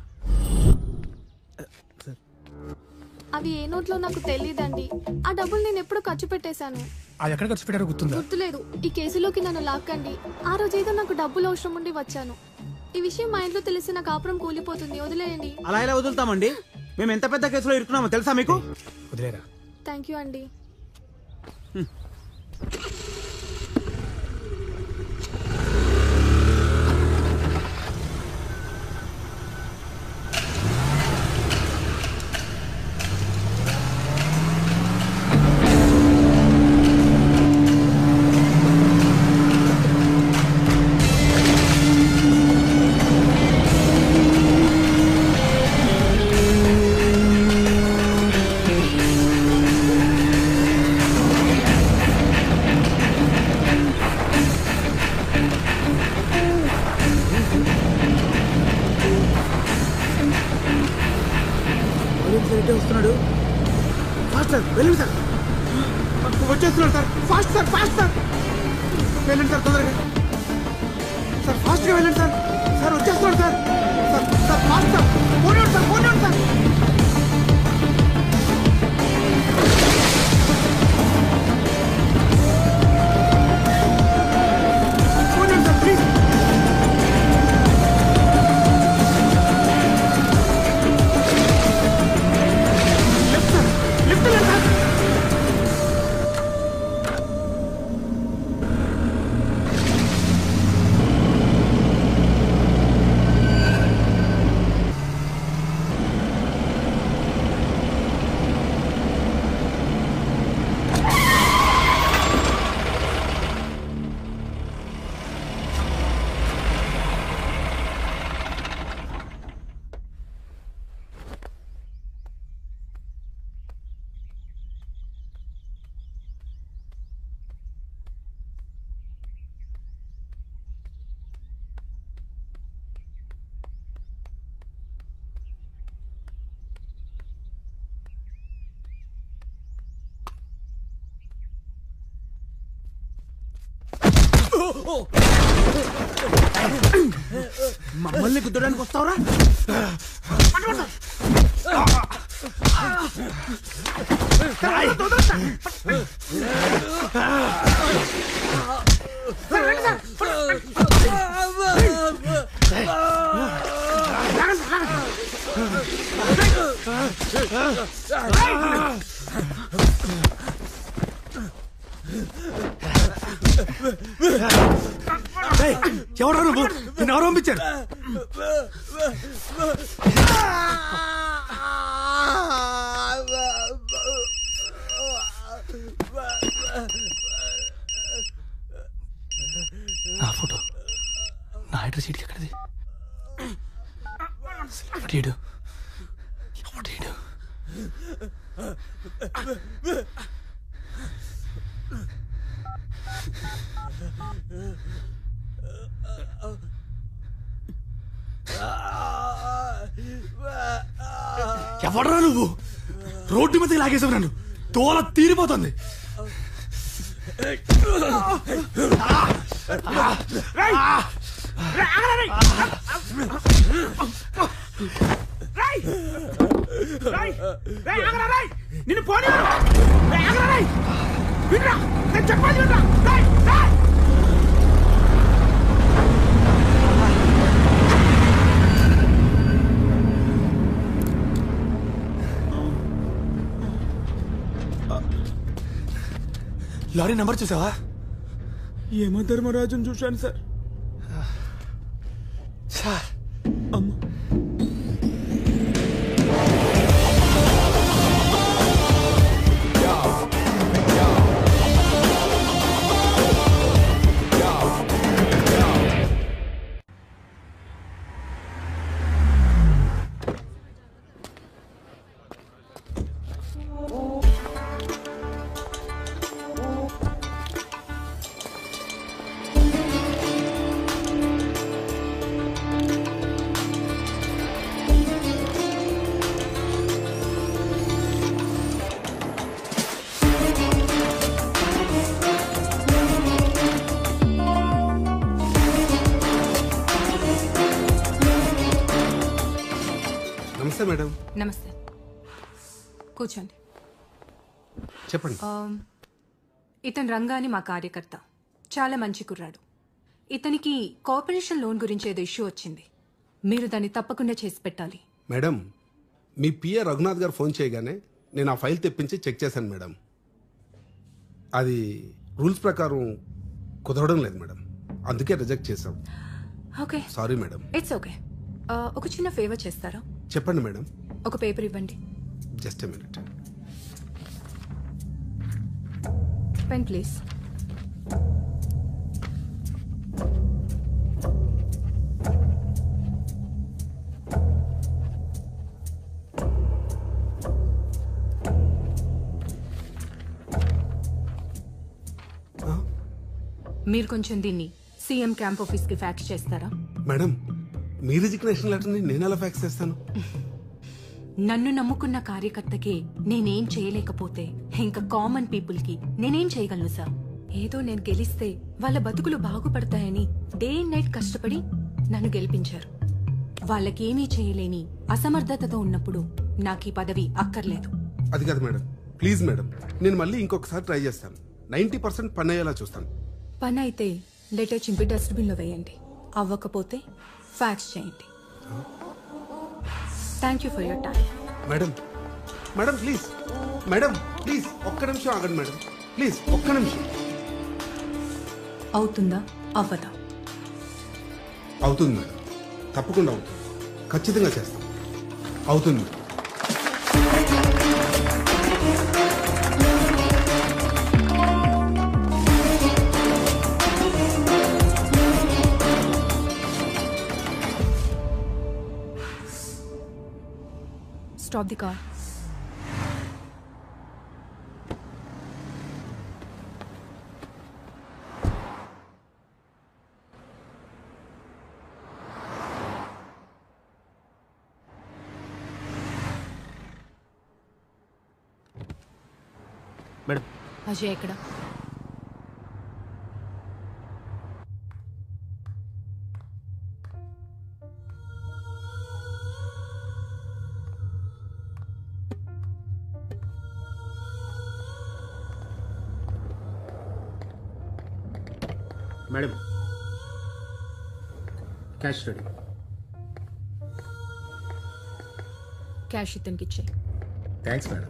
అవి ఏ నోట్లో నాకు తెలియదండి ఆ డబ్బులు నేను ఎప్పుడు ఖర్చు పెట్టేశాను అది ఎక్కడ ఖర్చు పెట్టారో గుర్తుందా గుర్తులేదు ఈ కేసులోకి నన్ను లాక్కండి ఆ రోజు ఏదో నాకు డబ్బులు అవసరం ఉండి వచ్చాను ఈ విషయం మా ఇంట్లో తెలిసి నా కాపురం కూలిపోతుంది వదిలేయండి అలా ఎలా వదులుతామండి మేము ఎంత పెద్ద కేసులో ఇరుక్కున్నామో తెలుసా మీకు వదిలేరా థ్యాంక్ యూ అండి ఇటే వస్తున్నాడు ఫాస్ట్ సార్ వెళ్ళండి సార్ వచ్చేస్తున్నాడు sir fast sir fast sir వెళ్ళండి సార్ తొందరగా సార్ ఫాస్ట్గా వెళ్ళండి సార్ సార్ వచ్చేస్తున్నాడు sir sir sir fast sir పోనీ సార్ పోనీ సార్ పోనీ sir please left sir left వెళ్ళండి సార్ మమ్మల్ని గుద్దడానికి వస్తావురా ఎవరా నువ్వు నేను ఎవరు పంపించారు నా ఫోటో నా అడ్రస్ ఇటు ఎక్కడిది ఎవడీడు ఎవడీడు ఎవడరా నువ్వు రోడ్డు మీదకి లాగేసావు నన్ను తోల తీరిపోతుంది నిన్ను పోనీ వినరా నేను చెప్పాలి వినరా రేయ్, రేయ్. లారీ నెంబర్ చూసావా ఏమో ధర్మరాజుని చూశాను సార్ సార్ అమ్మ నమస్తే మేడం నమస్తే కూర్చోండి చెప్పండి ఆమ్, ఇతను రంగా అని మా కార్యకర్త చాలా మంచి కుర్రాడు ఇతనికి కార్పొరేషన్ లోన్ గురించి ఏదో ఇష్యూ వచ్చింది మీరు దాన్ని తప్పకుండా చేసి పెట్టాలి మేడం మీ పిఏ రఘునాథ్ గారు ఫోన్ చేయగానే నేను ఆ ఫైల్ తెప్పించి చెక్ చేశాను మేడం అది రూల్స్ ప్రకారం కుదరడం లేదు మేడం అందుకే రిజెక్ట్ చేశాం okay sorry madam it's okay ఒక చిన్న ఫేవర్ చేస్తారా చెప్పండి మేడం ఒక పేపర్ ఇవ్వండి జస్ట్ మినిట్ పెన్ ప్లీజ్ మీరు కొంచెం దీన్ని సీఎం క్యాంప్ ఆఫీస్కి ఫ్యాక్స్ చేస్తారా మేడం మీ రిజిగ్నేషన్ లెటర్ని నేను ఎలా ఫ్యాక్స్ చేస్తాను నన్ను నమ్ముకున్న కార్యకర్తకే నేనేం చేయలేకపోతే ఇంకా కామన్ పీపుల్ కి నేనేం చేయగలను సార్ ఏదో నేను గెలిస్తే వాళ్ళ బతుకులు బాగుపడతాయని డే అండ్ నైట్ కష్టపడి నన్ను గెలిపించారు వాళ్ళకేమీ చేయలేని అసమర్థతతో ఉన్నప్పుడు నాకు ఈ పదవి అక్కర్లేదు అది కాదు మేడం ప్లీజ్ మేడం నేను మళ్ళీ ఇంకొకసారి ట్రై చేస్తాను నైంటీ పర్సెంట్ పని అయ్యేలా చూస్తాను పని అయితే లెటర్ చింపి డస్ట్బిన్లో వేయండి అవ్వకపోతే ఫ్యాక్స్ చేయండి thank you for your time madam madam please madam please ఒక్క నిమిషం ఆగండి మేడం ప్లీజ్ ఒక్క నిమిషం అవుతుందా అవ్వదా అవుతుంది మేడం తప్పకుండా అవుతుంది ఖచ్చితంగా చేస్తాం అవుతుంది madam stop the car madam Ajay ఎక్కడ మేడం క్యాష్ రెడీ క్యాష్ ఇతనికి ఇచ్చే థ్యాంక్స్ మేడం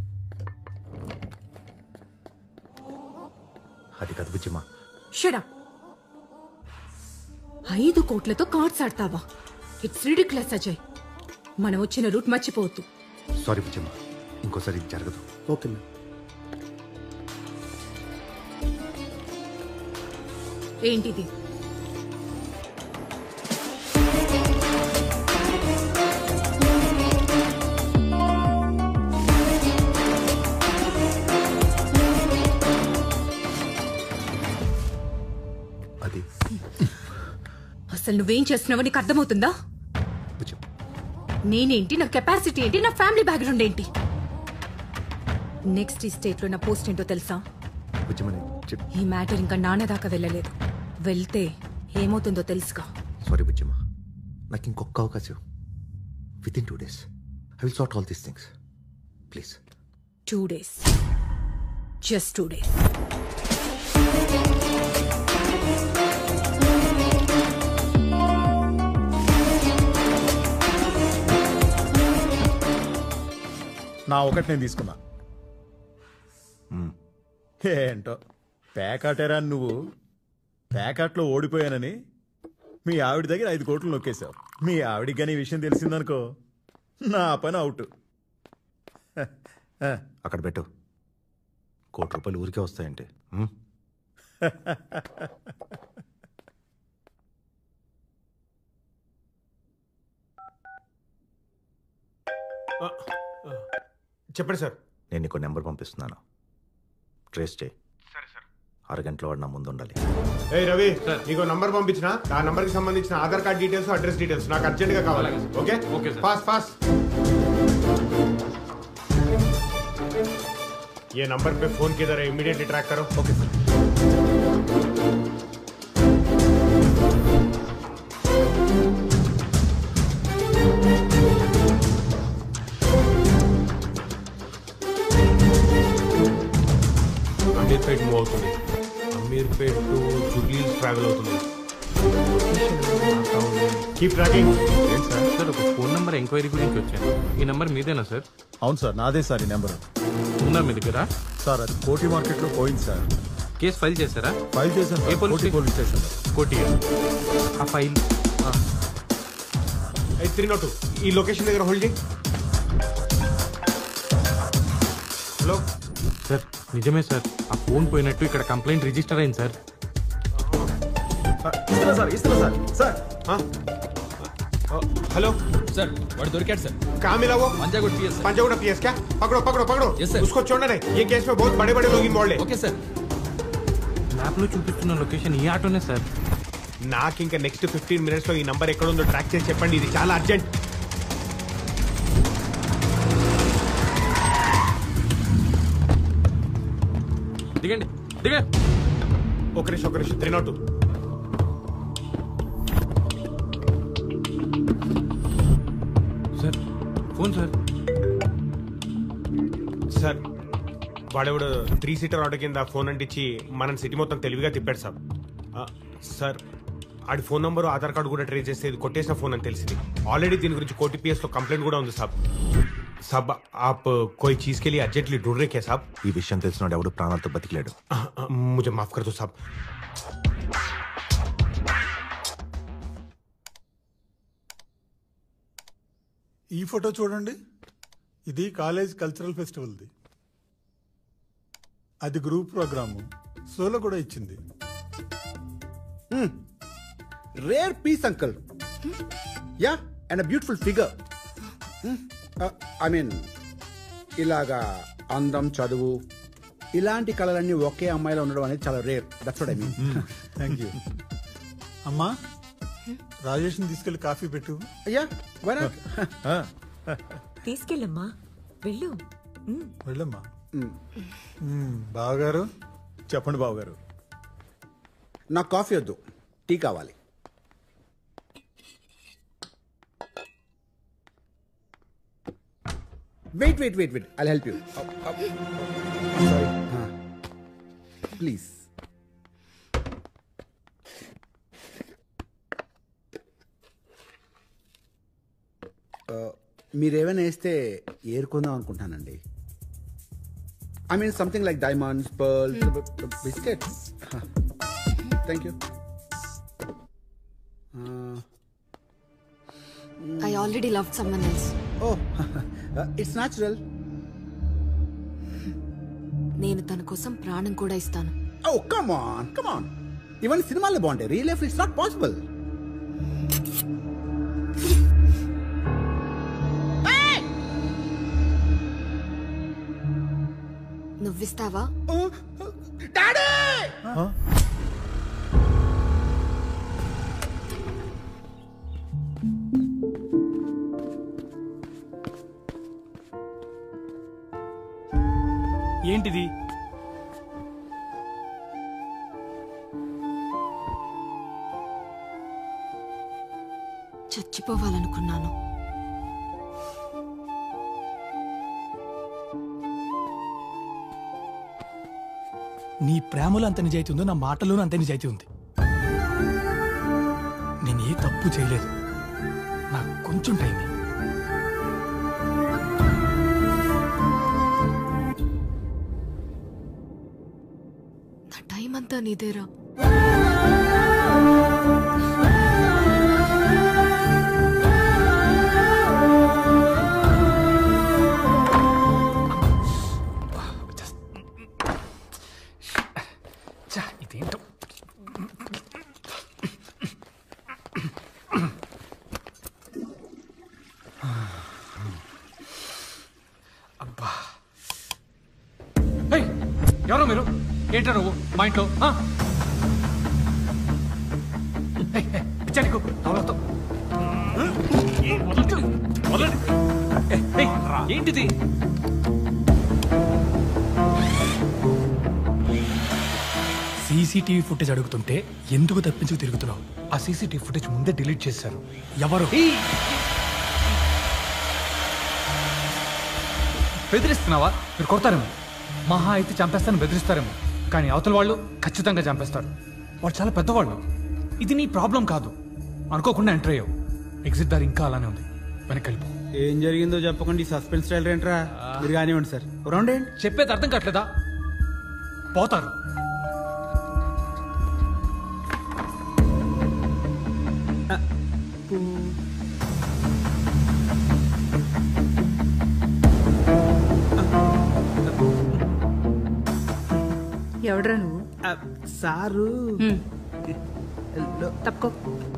అది కాదు బుజ్జిమా షడా ఐదు కోట్లతో కార్డ్స్ ఆడతావా ఇట్స్ రిడిక్లస్ అజయ్ మనం వచ్చిన రూట్ మర్చిపోవద్దు సారీ బుజ్జిమా ఇంకోసారి ఇది జరగదు ఓకే మేడం ఏంటిది అది అసలు నువ్వేం చేస్తున్నావో నీకు అర్థమవుతుందా నేనేంటి నా కెపాసిటీ ఏంటి నా ఫ్యామిలీ బ్యాక్గ్రౌండ్ ఏంటి నెక్స్ట్ ఈ స్టేట్ లో నా పోస్ట్ ఏంటో తెలుసా బుజ్జిమని చెప్ ఈ మ్యాటర్ ఇంకా నాన్న దాకా వెళ్ళలేదు వెళ్తే ఏమవుతుందో తెలుసుగా సారీ బుజ్జిమా నాకు ఇంకొక అవకాశం within two days I will sort all these things please two days just two days నా ఒకటి నేను తీసుకున్నా ఏంటో పేకాటేరా నువ్వు పేకాట్లో ఓడిపోయానని మీ ఆవిడ దగ్గర ఐదు కోట్లు నొక్కేశావు మీ ఆవిడికి కానీ ఈ విషయం తెలిసిందనుకో నా పని అవుట్ అక్కడ పెట్టు కోటి రూపాయలు ఊరికే వస్తాయంటే హ్మ్? చెప్పండి సార్ నేను నీకు నెంబర్ పంపిస్తున్నాను ట్రేస్ చేయి అరగంటలో వాడు నా ముందు ఉండాలి ఏ రవి నీకు నంబర్ పంపించిన ఆ నంబర్ కి సంబంధించిన Aadhaar card details address details నాకు అర్జెంట్ గా కావాలి ఓకే ఓకే ఫాస్ట్ ఫాస్ట్ ये नंबर पे फोन किधर है इमीडिएटली ट्रैक करो ओके सर అమీర్పేట్ మూవ్ అవుతుంది అమీర్పేట్ టు జూబ్లీ ట్రావెల్ అవుతుంది కీప్ ట్రాకింగ్ సార్ ఒక ఫోన్ నంబర్ ఎంక్వైరీ గురించి వచ్చాను ఈ నంబర్ మీదేనా సార్ అవును సార్ నాదే సార్ ఈ నెంబర్ ఉందా మీ దగ్గర సార్ అది కోటి మార్కెట్లో పోయింది సార్ కేసు ఫైల్ చేశారా ఫైల్ చేశాను ఏ sir police Koti police station Koti ఆ ఫైల్ త్రీ నాట్ ఈ లొకేషన్ దగ్గర హోల్డ్ చేయి హలో సార్ నిజమే సార్ ఆ ఫోన్ పోయినట్టు ఇక్కడ కంప్లైంట్ రిజిస్టర్ అయింది సార్ ఇస్తున్నా సార్ ఇస్తున్నా సార్ సార్ हेलो सर वाడు దొరికాడు సార్ कहाँ मिला वो पंजागुट पीएस पंजागुड़ा पीएस क्या पकड़ो पकड़ो पकड़ो Yes, sir. उसको छोड़ना नहीं ये केस में बहुत बड़े बड़े लोग इन्वॉल्व है ఓకే సార్ మ్యాప్లో చూపిస్తున్న లొకేషన్ ఈ ఆటోనే సార్ నాకు ఇంకా నెక్స్ట్ ఫిఫ్టీన్ మినిట్స్ లో ఈ నంబర్ ఎక్కడ ఉందో ట్రాక్ చేసి చెప్పండి ఇది చాలా అర్జెంట్ దిగండి దిగ ఒక నిమిషం ఒక నిమిషం three naught sir phone sir sir వాడెవడు త్రీ సీటర్ ఆర్డర్ కింద ఫోన్ అంటించి మనం సిటీ మొత్తం తెలివిగా తిప్పాడు సార్ ఆ, సార్ ఆడి ఫోన్ నంబర్ ఆధార్ కార్డు కూడా ట్రేస్ చేస్తే ఇది కొట్టేసిన ఫోన్ అని తెలిసింది ఆల్రెడీ దీని గురించి కోటీపీఎస్ లో కంప్లైంట్ కూడా ఉంది సాబ్ సాబ్ आप कोई चीज के लिए अर्जेंटली ढूंढ रहे क्या साहब ఈ విషయం తెలిసినాడు ఎవడు ప్రాణాలతో బతికిలేడు मुझे माफ कर दो साहब ఈ ఫోటో చూడండి ఇది కాలేజ్ కల్చరల్ ఫెస్టివల్ది అది గ్రూప్ ప్రోగ్రాము సోలో కూడా ఇచ్చింది rare piece uncle yeah and a beautiful figure I mean ఇలాగా అందం చదువు ఇలాంటి కళలన్నీ ఒకే అమ్మాయిలో ఉండడం అనేది చాలా rare that's what I mean thank you అమ్మా రాజేష్ని తీసుకెళ్లి కాఫీ పెట్టు అయ్యా తీసుకెళ్ళమ్మా వెళ్ళు ఉమ్. వెళ్ళమ్మా బావగారు చెప్పండి బావగారు నాకు కాఫీ వద్దు టీ కావాలి wait wait wait wait I help you sorry please మీరేమైనా వేస్తే ఏరుకుందాం అనుకుంటానండి I mean something like diamonds pearls biscuit thank you I already love someone else oh it's natural నేను తన కోసం ప్రాణం కూడా ఇస్తాను oh come on come on ఇవన్నీ సినిమాల్లో బాగుంటాయి real life it's not possible నువ్విస్తావా ఏంటిది చచ్చిపోవాలనుకున్నాను నీ ప్రేమలో అంత నిజాయితీ ఉందో నా మాటలోనూ అంతే నిజాయితీ ఉంది నేను ఏ తప్పు చేయలేదు నాకు కొంచెం టైం ఇయ్యి. నా టైం అంతా నీదేరా ఛా, ఇదేంటో అబ్బా ఏయ్, ఎవరో మీరు ఏంటో నువ్వు మా ఇంట్లో ఆ? ఏయ్, ఏయ్, పిచ్చా నీకు ఎవరితో? ఏయ్, వదలండి, వదలండి. ఏయ్, ఏయ్, ఏంటిది సీసీటీవీ ఫుటేజ్ అడుగుతుంటే ఎందుకు తప్పించుకు తిరుగుతున్నావు ఆ సీసీటీవీ ఫుటేజ్ ముందే డిలీట్ చేశారు ఎవరు బెదిరిస్తున్నావా మీరు కొడతారేమో మహా అయితే చంపేస్తాను బెదిరిస్తారేమో కానీ అవతల వాళ్ళు ఖచ్చితంగా చంపేస్తారు వాళ్ళు చాలా పెద్దవాళ్ళు ఇది నీ ప్రాబ్లం కాదు అనుకోకుండా ఎంటర్ అయ్యావు ఎగ్జిట్ దారి ఇంకా అలానే ఉంది వెనక్కి వెళ్ళిపో ఏం జరిగిందో చెప్పకుండా ఈ సస్పెన్స్ స్టైల్ ఏంట్రా మీరు కానివ్వండి సార్ రౌండ్ ఏంటి చెప్పేది అర్థం కావట్లేదా పోతారు ఎవడ్రా నువ్వు సారు తప్పుకో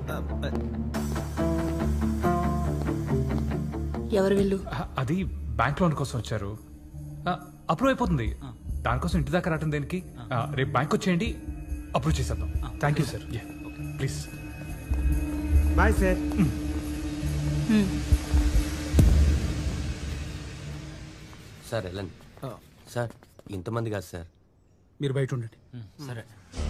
ఎవరు వీళ్ళు అది బ్యాంక్ లోన్ కోసం వచ్చారు అప్రూవ్ అయిపోతుంది దానికోసం ఇంటి దాకా రావటం దేనికి ఆ, రేపు బ్యాంక్ వచ్చేయండి అప్రూవ్ చేసేద్దాం thank you sir please bye sir sir ఎలాన్ సార్ ఇంతమంది కాదు సార్ మీరు బయట ఉండండి సరే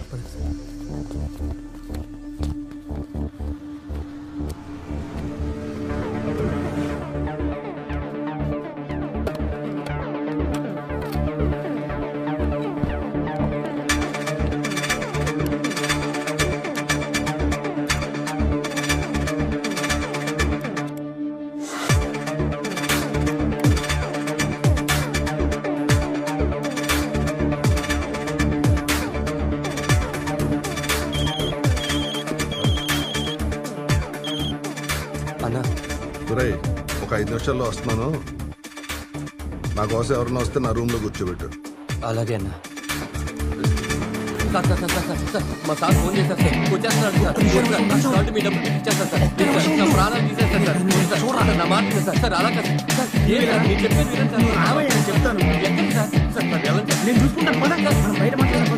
అన్నా ఒరేయ్ ఒక ఐదు నిమిషాల్లో వస్తున్నాను నా కోసం ఎవరన్నా వస్తే నా రూమ్లో కూర్చోబెట్టు అలాగే అన్నా sir sir sir sir sir sir మా సార్ ఫోన్ చేశారు సార్ వచ్చేస్తున్నాడు సార్ సార్, నా షార్ట్ మీ డబ్బులు ఇచ్చేస్తారు సార్ ప్లీజ్ సార్, నా ప్రాణాలు తీసేస్తారు సార్ ప్లీజ్ సార్ సార్, నా మాట వినండి సార్ సార్ అలా కాదు సార్ ఏం సార్ మీరు చెప్పేది వినండి సార్ రావయ్య నేను చెప్తాను ఎక్కడికి సార్ సార్ సార్ వెళ్ళండి సార్ నేను చూసుకుంటాను పద మనం బయట మాట్లాడదాం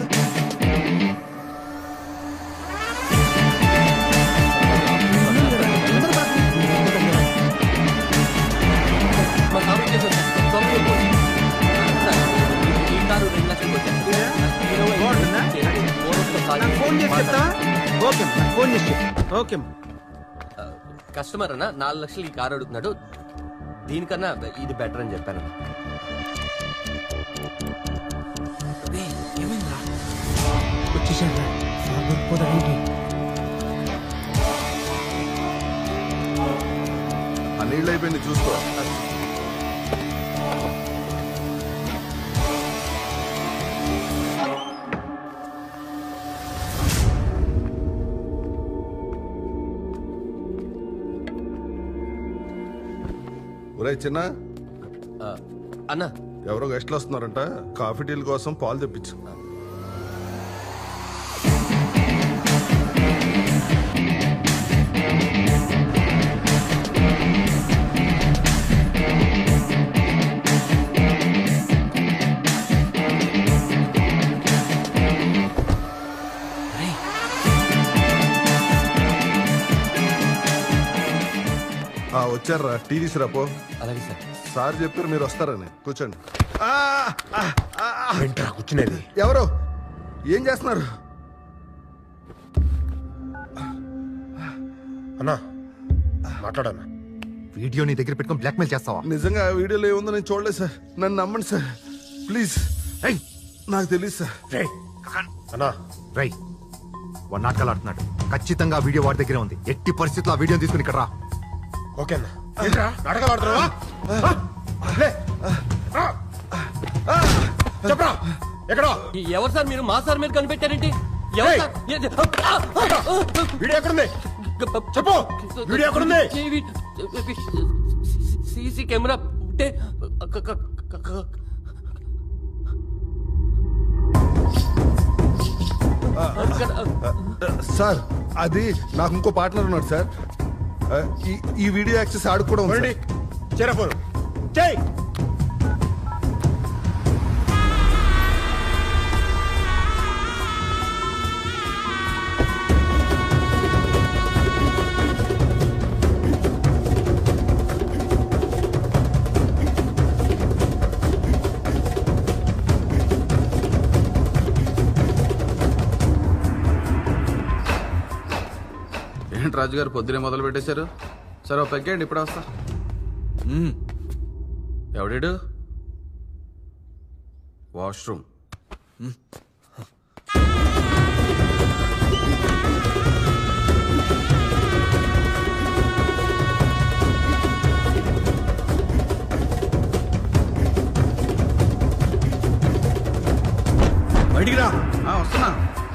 మా సార్ వచ్చేసారు సార్ త్వరగా వెళ్ళిపోండి. సార్, ఈ కారు రెండు లక్షలకు వచ్చేస్తుంది. ఇరవై బోనస్తో సార్ ఫోన్ చేసి చెప్తా ఓకే ఫోన్ చేసి చెప్పు ఓకే కస్టమర్ అన్న నాలుగు లక్షలు ఈ కారు అడుగుతున్నాడు దీనికన్నా ఇది బెటర్ అని చెప్పాను వచ్చేసాడు సార్ దొరికిపోతాడు ఏంటి ఆ నీళ్ళు అయిపోయింది చూసుకో ఒరే చిన్న అన్న ఎవరో గెస్ట్లు వస్తున్నారంట కాఫీ టీల కోసం పాలు తెప్పించు ఆ, వచ్చారా టీ తీసురాపో అలాగే సార్ సార్ చెప్పారు మీరు వస్తారని కూర్చోండి ఏంట్రా కూర్చునేది ఎవరు ఏం చేస్తున్నారు అన్నా మాట్లాడన్నా వీడియో నీ దగ్గర పెట్టుకొని బ్లాక్మెయిల్ చేస్తావా నిజంగా ఆ వీడియోలో ఏముందో నేను చూడలేదు సార్ నన్ను నమ్మండి సార్ ప్లీజ్ నాకు తెలియదు సార్ అన్నా రై వాడు నాటకాలు ఆడుతున్నాడు ఖచ్చితంగా ఆ వీడియో వాడి దగ్గరే ఉంది ఎట్టి పరిస్థితుల్లో ఆ వీడియో తీసుకుని ఇక్కడ రా ఓకే అన్న ఏంట్రా నాటకాలు ఆడుతున్నావా ఆ? లే. రా. చెప్పరా ఎక్కడ ఎవరు సార్ మీరు మా సార్ మీద కనిపెట్టారేంటి ఎవరు సార్ వీడియో ఎక్కడుంది చెప్పు వీడియో ఎక్కడుంది సీసీ కెమెరా ఉంటే క- క- క- క- సార్ అది నాకు ఇంకో పార్ట్నర్ ఉన్నాడు సార్ ఆ, ఈ ఈ వీడియో యాక్సెస్ ఆడు కూడా ఉంది చేరఫోన్ చేయి ఏంటి రాజుగారు పొద్దునే మొదలు పెట్టేశారు సరే ఓ పెగ్గండి ఇప్పుడు వస్తా ఎవడాడు వాష్రూమ్ బయటికి రా వస్తున్నా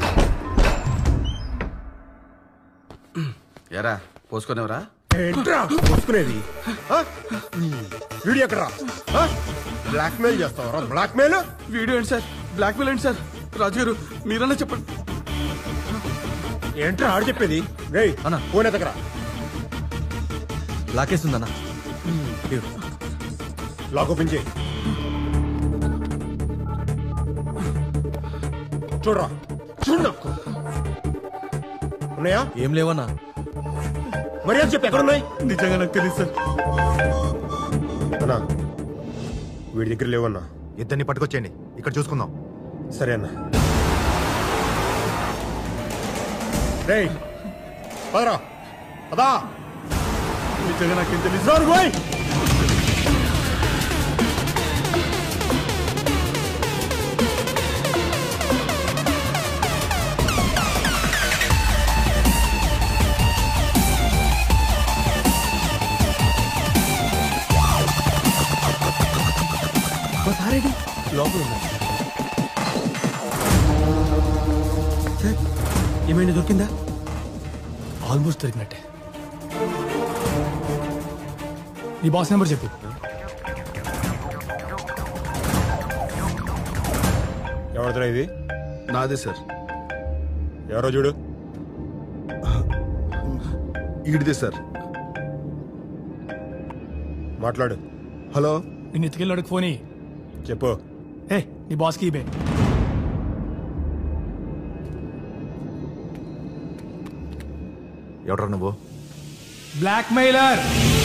ఎరా పోసుకునేవరా ఏంట్రా పోసుకునేది ఆ? వీడియో ఎక్కడ బ్లాక్మెయిల్ చేస్తావరా బ్లాక్మెయిల్ వీడియో ఏంటి సార్ బ్లాక్మెయిల్ ఏంటి సార్ రాజుగారు మీరన్నా చెప్పండి ఏంట్రా ఆడు చెప్పేది రేయ్ అన్న ఫోన్ ఎత్తకరా లాకేస్తుందన్న లాక్ ఓపెన్ చేయి చూడరా చూడు నాకు ఉన్నాయా ఏం లేవన్నా మరి చెప్పి ఎక్కడున్నాయి నిజంగా నాకు తెలియదు సార్ అన్నా వీడి దగ్గర లేవన్నా ఇద్దరిని పట్టుకొచ్చేయండి ఇక్కడ చూసుకుందాం సరే అన్న రే పదరా పదా నిజంగా నాకేం తెలుసు రాను పోయ్ సారేడి లోపల ఉన్నారు సార్ ఏమైనా దొరికిందా ఆల్మోస్ట్ దొరికినట్టే నీ బాస్ నెంబర్ చెప్పు ఎవరిదిరా ఇది నాదే సార్ ఎవరో చూడు ఈడిదే సార్ మాట్లాడు హలో నిన్ను ఎత్తుకెళ్ళాడు ఫోన్ ఇయ్యి. చెప్పు ఏ నీ బాస్కి ఇబే ఎవడ్రా నువ్వు బ్లాక్ మెయిలర్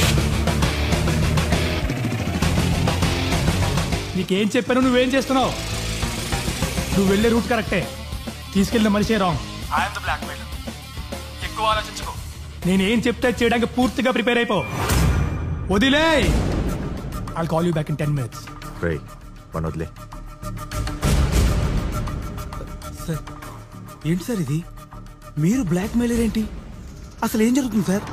నీకేం చెప్పాను నువ్వేం చేస్తున్నావు నువ్వు వెళ్ళే రూట్ కరెక్టే తీసుకెళ్ళిన మనిషే wrong I'm the blackmailer ఎక్కువ ఆలోచించుకో నేనేం చెప్తే అది చేయడానికి పూర్తిగా ప్రిపేర్ అయిపో వదిలే I call you back in ten minutes రే వన్ వదిలే సార్ ఏంటి సార్ ఇది మీరు బ్లాక్ మెయిలర్ ఏంటి అసలు ఏం జరుగుతుంది సార్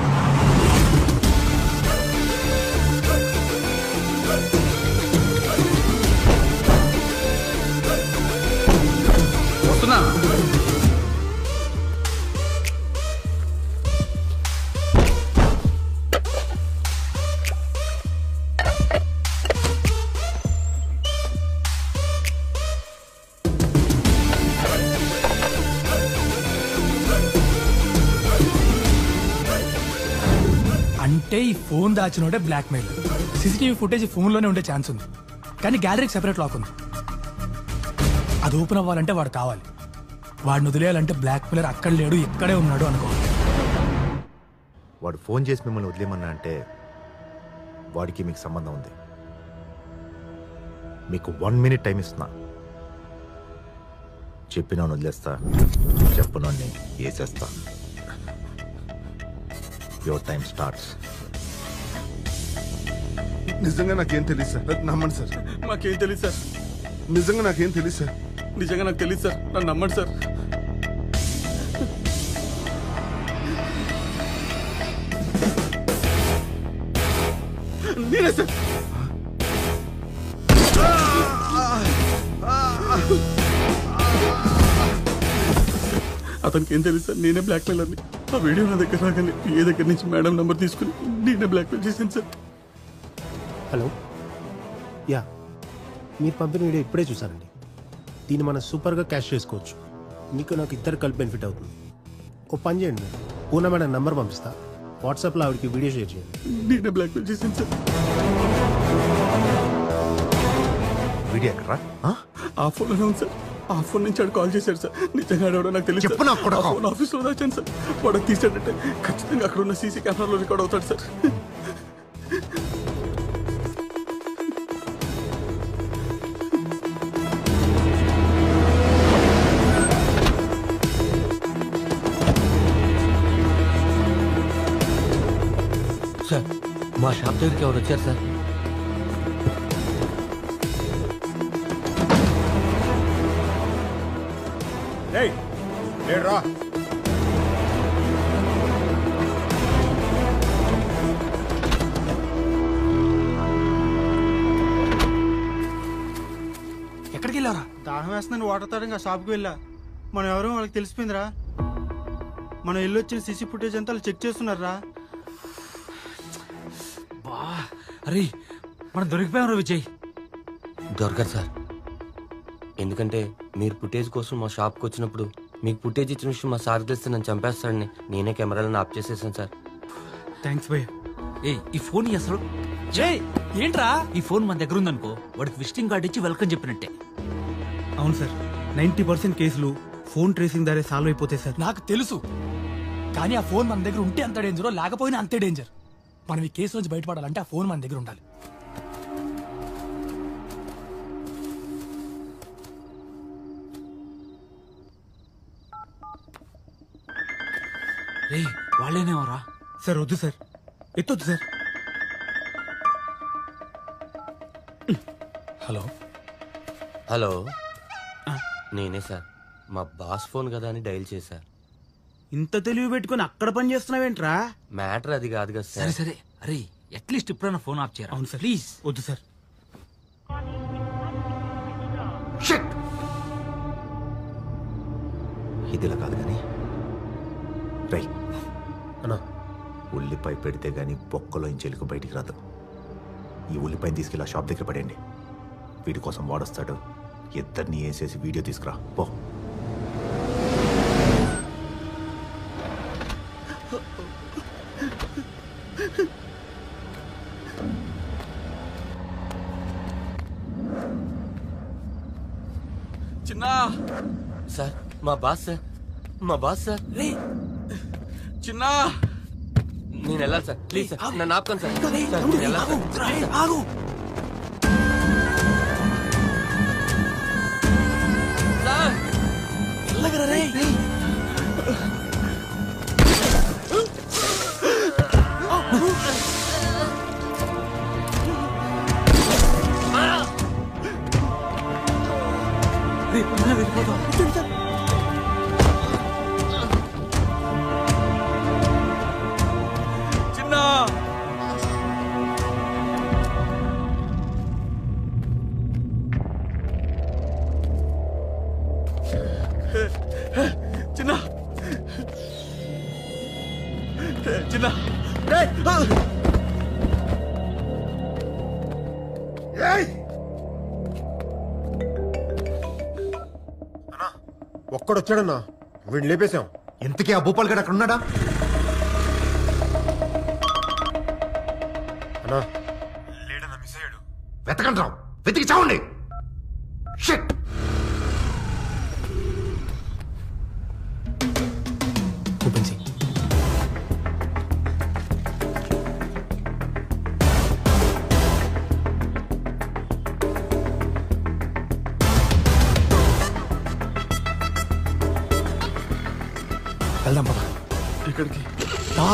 వస్తున్నా అంటే ఈ ఫోన్ దాచినోడే బ్లాక్ మెయిల్ సీసీటీవీ ఫుటేజ్ ఫోన్లోనే ఉండే ఛాన్స్ ఉంది కానీ గ్యాలరీకి సెపరేట్ లాక్ ఉంది అది ఓపెన్ అవ్వాలంటే వాడు కావాలి వాడిని వదిలేయాలంటే బ్లాక్ మెయిలర్ అక్కడ లేడు ఇక్కడే ఉన్నాడు అనుకో వాడు ఫోన్ చేసి మిమ్మల్ని వదిలేమన్నా అంటే వాడికి మీకు సంబంధం ఉంది మీకు వన్ మినిట్ టైం ఇస్తున్నా చెప్పినాను వదిలేస్తా చెప్పనోని వేసేస్తా యువర్ టైం స్టార్ట్స్ నిజంగా నాకేం తెలియదు సార్ నమ్మండి సార్ మాకేం తెలియదు సార్ నిజంగా నాకేం తెలియదు సార్ నిజంగా నాకు తెలియదు సార్ నన్ను నమ్మండి సార్ నేనే సార్ అతనికి ఏం తెలియదు సార్ నేనే బ్లాక్ మెయిలర్ని ఆ వీడియో నా దగ్గర రాగానే ఏ దగ్గర నుంచి మేడం నంబర్ తీసుకుని నేనే బ్లాక్ మెయిల్ చేశాను సార్ హలో యా మీరు పంపిన వీడియో ఇప్పుడే చూసానండి దీన్ని మనం సూపర్గా క్యాష్ చేసుకోవచ్చు మీకు నాకు ఇద్దరు కలిపి బెనిఫిట్ అవుతుంది ఓ పని చేయండి మీరు పూనా మేడం నంబర్ పంపిస్తా వాట్సాప్లో ఆవిడకి వీడియో షేర్ చేయండి నేనే బ్లాక్ మెయిల్ చేశాను సార్ వీడియో ఎక్కడ్రా ఆ ఫోన్లోనే ఉంది సార్ ఆ ఫోన్ నుంచి ఆడు కాల్ చేశాడు సార్ నిజంగా ఆడవడం నాకు తెలియదు చెప్పు నా సార్. కొడకా. ఆ ఫోన్ ఆఫీస్లో దాచాను సార్ వాడు తీసాడంటే ఖచ్చితంగా అక్కడ ఉన్న సీసీ కెమెరాలో రికార్డ్ అవుతాడు సార్ సార్ మా షాప్ దగ్గరికి ఎవరు వచ్చారు సార్ ఏయ్ లేడు రా ఎక్కడికి వెళ్ళారా దాహం వేస్తుందని వాటర్ తాడంగా షాప్కి వెళ్ళా మనం ఎవరో వాళ్ళకి తెలిసిపోయిందిరా మనం ఇల్లు వచ్చిన సీసీ ఫుటేజ్ అంతా వాళ్ళు చెక్ చేస్తున్నారా బా అరే మనం దొరికిపోయాం రా విజయ్ దొరకదు సార్ ఎందుకంటే మీరు ఫుటేజ్ కోసం మా షాప్కి వచ్చినప్పుడు మీకు ఫుటేజ్ ఇచ్చిన విషయం మా సార్ తెలిస్తే నన్ను చంపేస్తాడని నేనే కెమెరాలను ఆఫ్ చేసేసాను సార్ థ్యాంక్స్ భయ్య ఏ ఈ ఫోన్ అసలు ఏంట్రా ఈ ఫోన్ మన దగ్గర ఉందనుకో వాడికి విజిటింగ్ కార్డ్ ఇచ్చి వెల్కమ్ చెప్పినట్టే అవును సార్ నైంటీ పర్సెంట్ కేసులు ఫోన్ ట్రేసింగ్ ద్వారా సాల్వ్ అయిపోతాయి సార్ నాకు తెలుసు కానీ ఆ ఫోన్ మన దగ్గర ఉంటే అంత డేంజర్ లేకపోయినా అంతే డేంజర్ మనం ఈ కేసు నుంచి బయటపడాలంటే ఆ ఫోన్ మన దగ్గర ఉండాలి రే వాళ్ళేనేవరా సార్ వద్దు సార్ ఎత్తొద్దు సార్ హలో హలో నేనే సార్ మా బాస్ ఫోన్ కదా అని డైల్ చేశా ఇంత తెలివి పెట్టుకొని అక్కడ పని చేస్తున్నావేంట్రా మ్యాటర్ అది కాదు కదా సరే సార్ సరే అరే అట్లీస్ట్ ఇప్పుడైనా ఫోన్ ఆఫ్ చేయరా అవును సార్ ప్లీజ్ వద్దు సార్ ఇదిలా కాదు కానీ రై అన్నా ఉల్లిపాయ పెడితే గానీ బొక్కలో ఇంచెలుకు బయటికి రాదు ఈ ఉల్లిపాయని తీసుకెళ్ళి ఆ షాప్ దగ్గర పడేయండి వీడి కోసం వాడొస్తాడు ఇద్దరిని వేసేసి వీడియో తీసుకురా పో చిన్న సార్ మా బాస్ సార్ మా బాస్ సార్ చిన్న నేను వెళ్ళాలి సార్ ప్లీజ్ సార్ నన్ను ఆపుకోండి సార్ సార్ నేను వెళ్ళాలి సార్. ఆగు సార్ రే చిన్న చిన్న చిన్న ఒక్కడొచ్చాడన్నా వీడిని లేపేశాం ఇంతకీ ఆ భూపాల్ గడు అక్కడ ఉన్నాడా అన్నా వెతకండి రావు వెతికి చావండి షిట్ ఓపెన్ చేయి వెళ్దాం పద ఇక్కడికి దా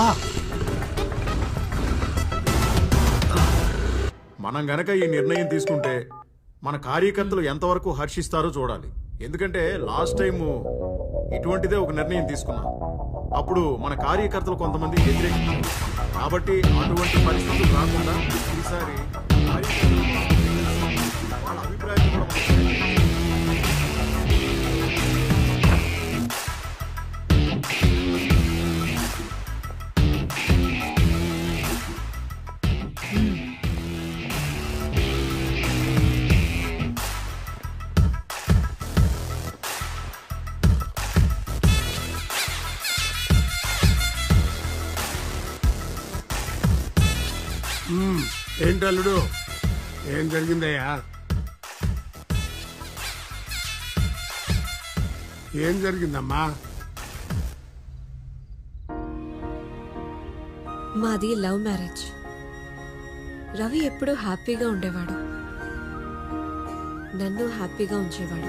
మనం గనక ఈ నిర్ణయం తీసుకుంటే మన కార్యకర్తలు ఎంతవరకు హర్షిస్తారో చూడాలి ఎందుకంటే లాస్ట్ టైం ఇటువంటిదే ఒక నిర్ణయం తీసుకున్నాం అప్పుడు మన కార్యకర్తలు కొంతమంది వ్యతిరేకించారు కాబట్టి అటువంటి పరిస్థితులు రాకుండా ఈసారి కార్యకర్తలు వాళ్ళ అభిప్రాయాలు కూడా మనం ఏంటి అల్లుడు ఏం జరిగిందయ్యా ఏం జరిగిందమ్మా మాది లవ్ మ్యారేజ్ రవి ఎప్పుడూ హ్యాపీగా ఉండేవాడు నన్ను హ్యాపీగా ఉంచేవాడు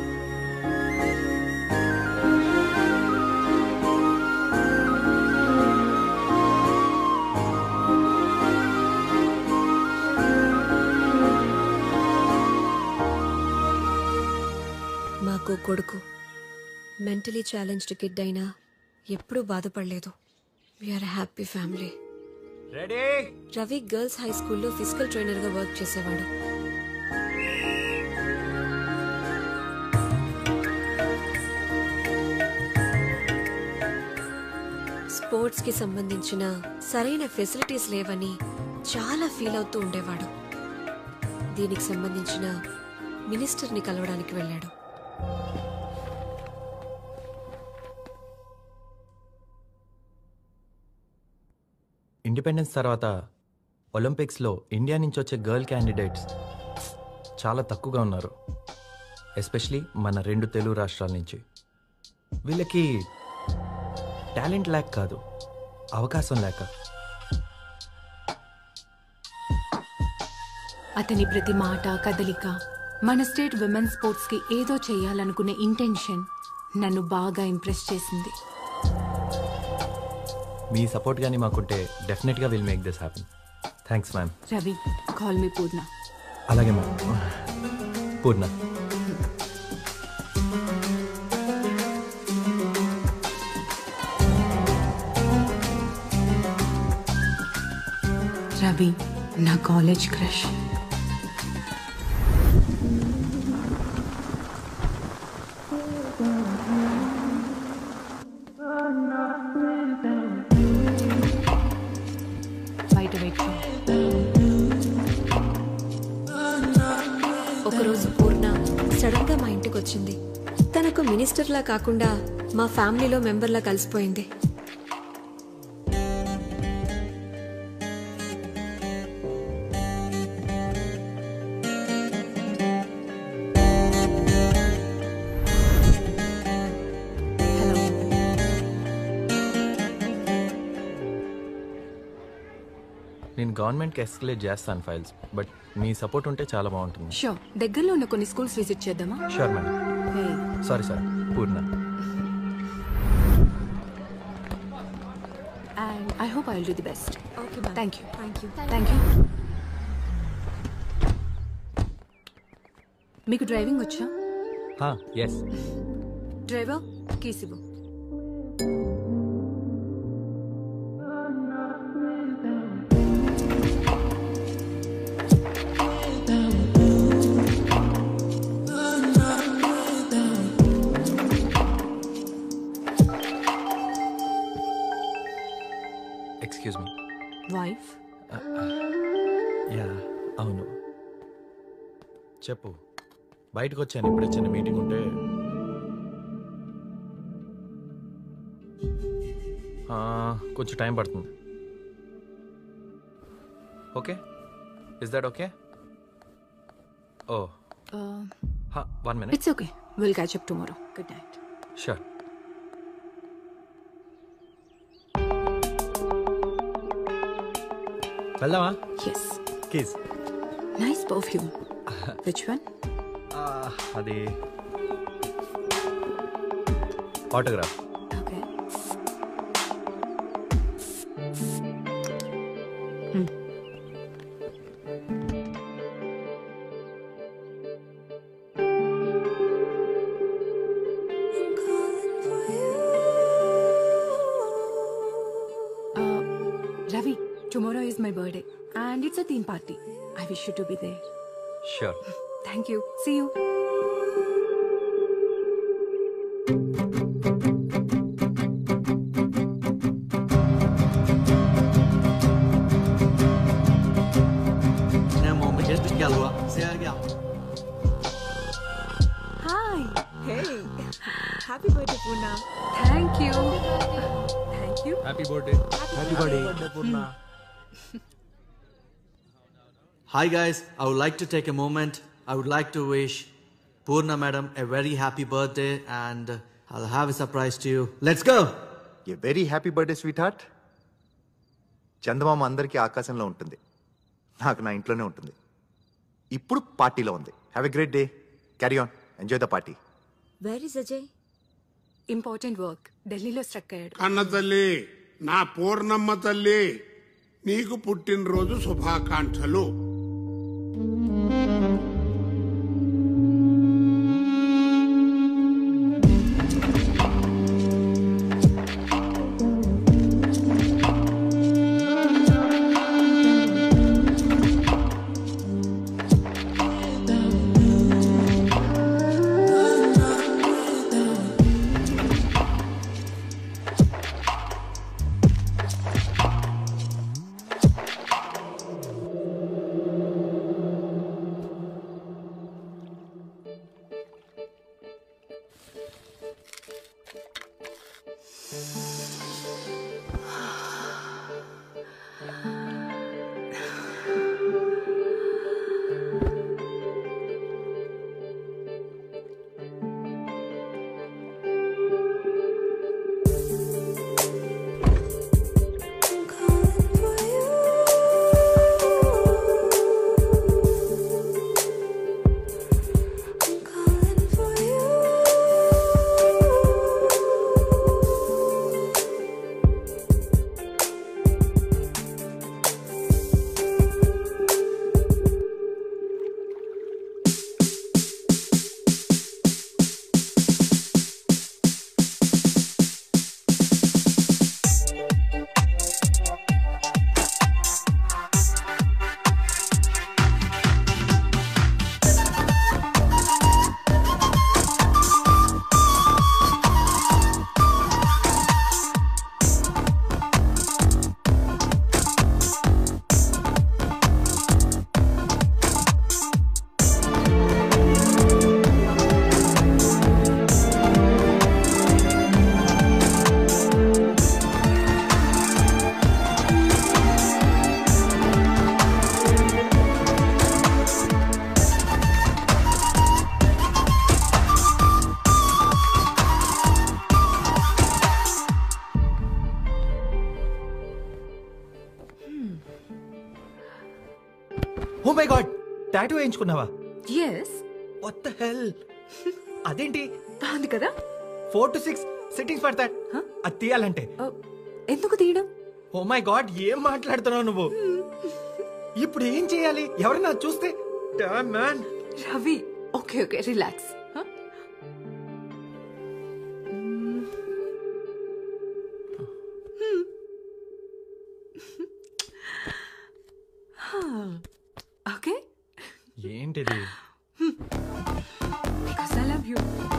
మాకు కొడుకు మెంటలీ ఛాలెంజ్డ్ కిడ్ అయినా ఎప్పుడూ బాధపడలేదు we are happy family ready Ravi girls high స్కూల్లో ఫిజికల్ ట్రైనర్గా వర్క్ చేసేవాడు స్పోర్ట్స్కి సంబంధించిన సరైన ఫెసిలిటీస్ లేవని చాలా ఫీల్ అవుతూ ఉండేవాడు దీనికి సంబంధించిన మినిస్టర్ని కలవడానికి వెళ్ళాడు ఇండిపెండెన్స్ తర్వాత ఒలింపిక్స్లో ఇండియా నుంచి వచ్చే గర్ల్ క్యాండిడేట్స్ చాలా తక్కువగా ఉన్నారు ఎస్పెషలీ మన రెండు తెలుగు రాష్ట్రాల నుంచి వీళ్ళకి టాలెంట్ లేక కాదు అవకాశం లేక అతని ప్రతి మాట కదలిక మన స్టేట్ విమెన్ స్పోర్ట్స్ కి ఏదో చేయాలనుకునే ఇంటెన్షన్ నన్ను బాగా ఇంప్రెస్ చేసింది మీ సపోర్ట్ కానీ మాకుంటే డెఫినెట్గా will make this happen thanks ma'am Ravi call me Purna అలాగే మ్యామ్ పూర్ణ రవి నా కాలేజ్ క్రష్ బయట వెయిట్ ఒకరోజు పూర్ణ సడన్ గా మా ఇంటికి వచ్చింది తనకు మినిస్టర్లా కాకుండా మా ఫ్యామిలీలో మెంబర్లా కలిసిపోయింది నేను గవర్నమెంట్కి ఎస్కలేట్ చేస్తాను ఫైల్స్ బట్ మీ సపోర్ట్ ఉంటే చాలా బాగుంటుంది షో దగ్గరలో ఉన్న కొన్ని స్కూల్స్ విజిట్ చేద్దామా sure madam Hey. Sorry sorry Purna and I hope I will do the best okay thank you thank you thank you మీకు డ్రైవింగ్ వచ్చా ఎస్ డ్రైవర్ కీస్ ఇవ్వు ఎక్స్క్యూజ్ మీ వైఫ్ యా అవును చెప్పు బయటకు వచ్చాను ఇప్పుడు చిన్న మీటింగ్ ఉంటే ఆ, కొంచెం టైం పడుతుంది okay is that okay oh one minute it's okay will catch up tomorrow good night sure వెళ్దామా yes keys nice perfume which one అది autograph okay Ravi, tomorrow is my birthday and it's a theme party. I wish you to be there. Sure Thank you. See you. Tiens, mon baguette de gallois. C'est un gars. Hi. Hey. Happy birthday, Puna. Thank you. Thank you. Happy birthday Happy birthday, Purna. Hi guys, I would like to take a moment. I would like to wish Purna madam a very happy birthday and I'll have a surprise to you. Let's go! A very happy birthday sweetheart చందమామ అందరికీ ఆకాశంలో ఉంటుంది నాకు నా ఇంట్లోనే ఉంటుంది ఇప్పుడు పార్టీలో ఉంది have a great day carry on enjoy the party Where is Ajay? Important work ఢిల్లీలో స్ట్రక్ అయ్యాడు కన్న తల్లి నా పూర్ణమ్మ తల్లి నీకు పుట్టినరోజు శుభాకాంక్షలు ఓ మై గాడ్ టాటూ వేయించుకున్నావా ఎస్ వాట్ ద హెల్ అదేంటి బాగుంది కదా ఫోర్ టు సిక్స్ సిట్టింగ్స్ పడతాడు అది తీయాలంటే ఎందుకు తీయడం ఓ మై గాడ్ ఏం మాట్లాడుతున్నావు నువ్వు ఇప్పుడు ఏం చేయాలి ఎవరైనా చూస్తే man Ravi okay okay relax okay ఏంటిది బికాస్ ఐ లవ్ యూ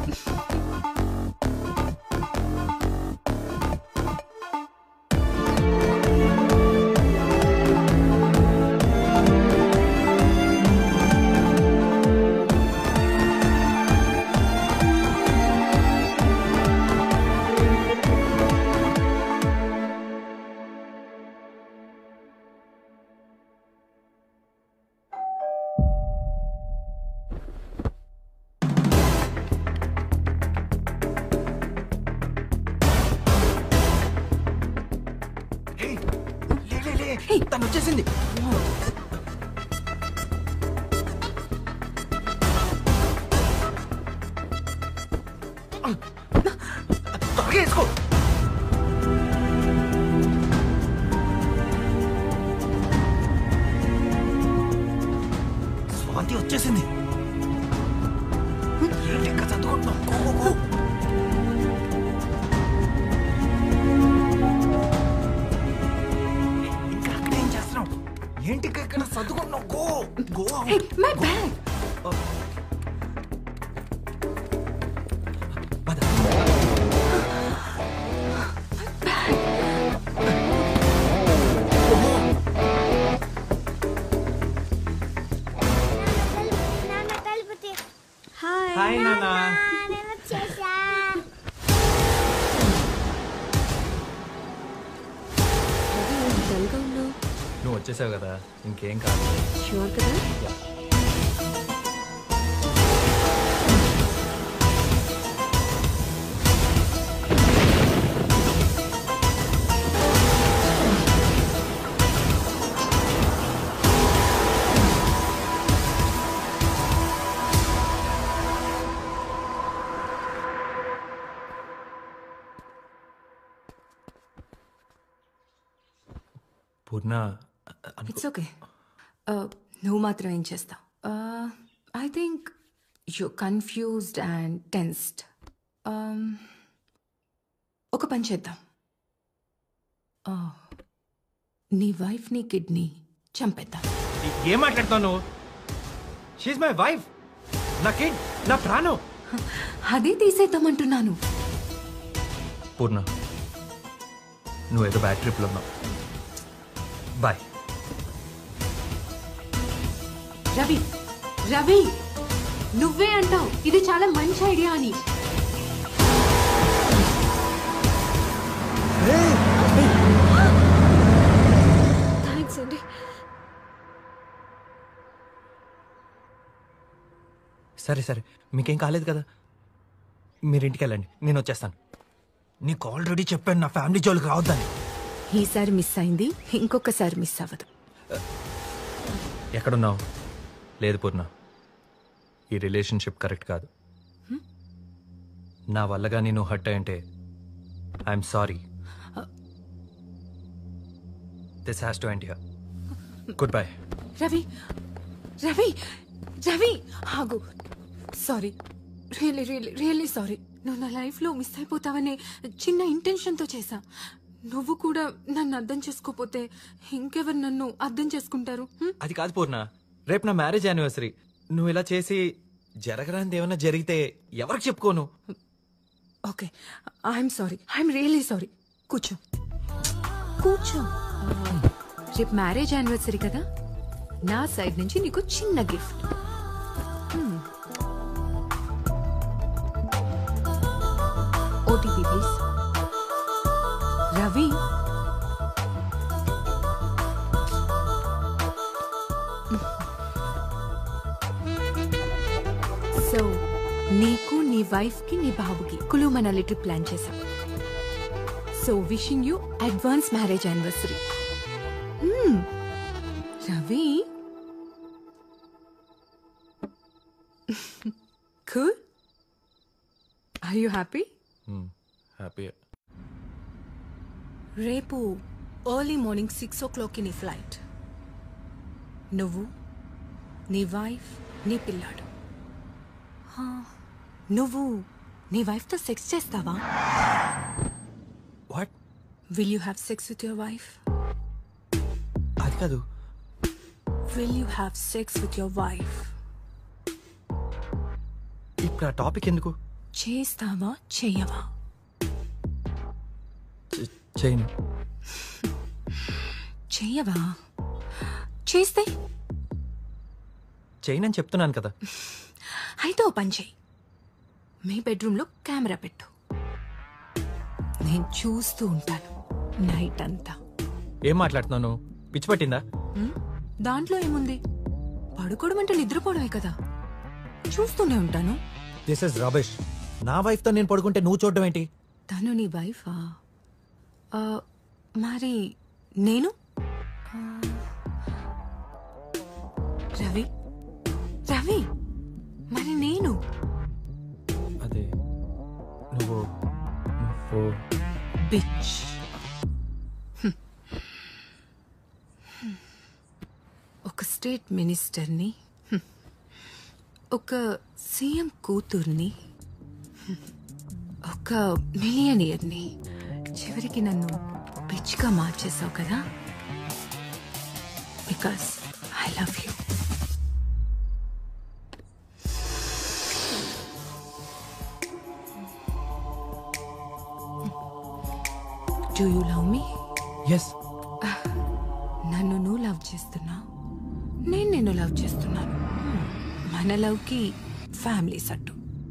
తను వచ్చేసింది త్వరగా వేసుకో స్వాతి వచ్చేసింది ఏంటి ఇంకా చదువుకుంటున్నావు గో, గో, గో. ఇంకా అక్కడే ఏం చేస్తున్నావు ఏంటి ఇంకా ఇక్కడ చదువుకుంటున్నావు go go my bag hi నాన్న డల్గా ఉన్నావు నువ్వు వచ్చేసావు కదా ఇంకేం కాదు షూర్ కదా పూర్ణ ఇట్స్ ఓకే నువ్వు మాత్రం ఏం చేస్తావు I think you confused and tensed ఒక పని చేద్దాం Uh, నీ వైఫ్ని కిడ్నీ చంపేద్దాం ఏం మాట్లాడుతావు నువ్వు షీఈ్ మై వైఫ్ నా కిడ్ నా ప్రాణం అదే తీసేద్దామంటున్నాను పూర్ణ నువ్వు ఏదో బ్యాడ్ ట్రిప్లో ఉన్నావు బాయ్ రవి రవి నువ్వే అంటావు ఇది చాలా మంచి ఐడియా అని థ్యాంక్స్ అండి సరే సరే మీకేం కాలేదు కదా మీరు ఇంటికి వెళ్ళండి నేను వచ్చేస్తాను నీకు ఆల్రెడీ చెప్పాను నా ఫ్యామిలీ జోలికి రావద్దని ఈసారి మిస్ అయింది ఇంకొకసారి మిస్ అవ్వదు ఎక్కడున్నావు లేదు పూర్ణ ఈ రిలేషన్షిప్ కరెక్ట్ కాదు నా వల్లగా నేను హర్ట్ అయ్యంటే I'm sorry this has to end here good bye Ravi Ravi Ravi ఆగు sorry really really really sorry నువ్వు నా లైఫ్లో మిస్ అయిపోతావనే చిన్న ఇంటెన్షన్తో చేశా నువ్వు కూడా నన్ను అర్థం చేసుకోపోతే ఇంకెవరు నన్ను అర్థం చేసుకుంటారు హ్మ్? అది కాదు పూర్ణ రేపు నా మ్యారేజ్ యానివర్సరీ నువ్వు ఇలా చేసి జరగరాంది ఏమైనా జరిగితే ఎవరికి చెప్పుకోను okay I'm sorry I'm really sorry కూర్చో కూర్చో రేపు మ్యారేజ్ యానివర్సరీ కదా నా సైడ్ నుంచి నీకు చిన్న gift OTP please Ravi so నీకు నీ వైఫ్ కి నీ బాబుకి కులు మనాలి ట్రిప్ ప్లాన్ చేశాం so wishing you advance marriage anniversary Ravi cool are you happy happy రేపు ఎర్లీ మార్నింగ్ సిక్స్ ఓ క్లాక్కి నీ ఫ్లైట్ నువ్వు నీ వైఫ్ నీ పిల్లాడు హా, నువ్వు నీ వైఫ్తో సెక్స్ చేస్తావా what will you have sex with your wife అది కాదు will you have sex with your wife ఇప్పుడు ఆ టాపిక్ ఎందుకు చేస్తావా చెయ్యవా చే- చేయను చెయ్యవా చేస్తే చేయనని చెప్తున్నాను కదా అయితే ఓ పని చెయ్యి మీ బెడ్రూమ్లో కెమెరా పెట్టు నేను చూస్తూ ఉంటాను నైట్ అంతా ఏం మాట్లాడుతున్నాను పిచ్చి పట్టిందా ఉమ్, దాంట్లో ఏముంది పడుకోవడం అంటే నిద్రపోవడమే కదా చూస్తూనే ఉంటాను దిస్ ఇస్ రబిష్ నా వైఫ్తో నేను పడుకుంటే నువ్వు చూడడం ఏంటి తను నీ వైఫా ఆ, మరి నేను ఆ, రవి రవి మరి నేను అదే నువ్వు నువ్వు బిచ్ ఒక స్టేట్ మినిస్టర్ని హ్మ్. ఒక సీఎం కూతుర్ని హ్మ్. ఒక మిలియనియర్ని చివరికి నన్ను బిచ్గా మార్చేసావు కదా because I love you do you love me yes నన్ను నువ్వు లవ్ చేస్తున్నావు నేను నిన్ను లవ్ చేస్తున్నాను మన లవ్కి ఫ్యామిలీ సట్టు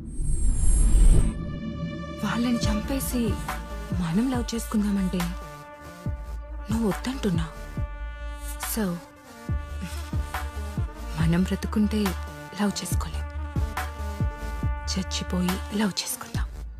వాళ్ళని చంపేసి మనం లవ్ చేసుకుందామంటే నువ్వు వద్దంటున్నావు సో మనం బ్రతుకుంటే లవ్ చేసుకోలేం చచ్చిపోయి లవ్ చేసుకుందాం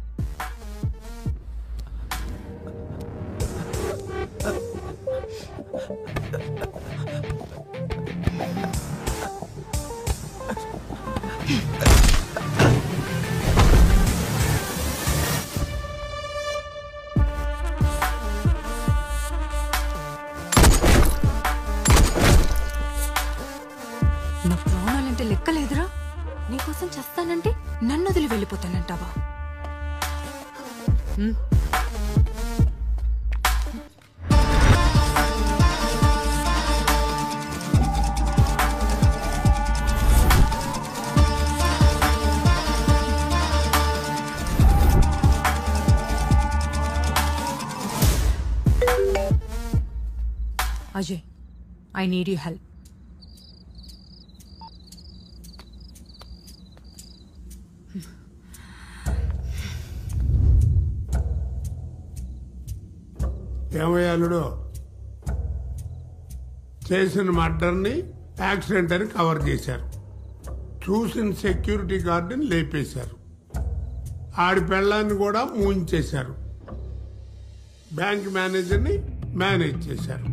నా ప్రాణాలంటే లెక్కలేదురా నీకోసం చస్తానంటే నన్ను వదిలి వెళ్ళిపోతానంటావా హ్మ్? Ajay I need you help ఏమయ్యాలుడు చేసిన మర్డర్ని యాక్సిడెంట్ అని కవర్ చేశారు చూసిన సెక్యూరిటీ గార్డుని లేపేశారు ఆడి పెళ్ళాన్ని కూడా మూయించేశారు బ్యాంక్ మేనేజర్ని మేనేజ్ చేశారు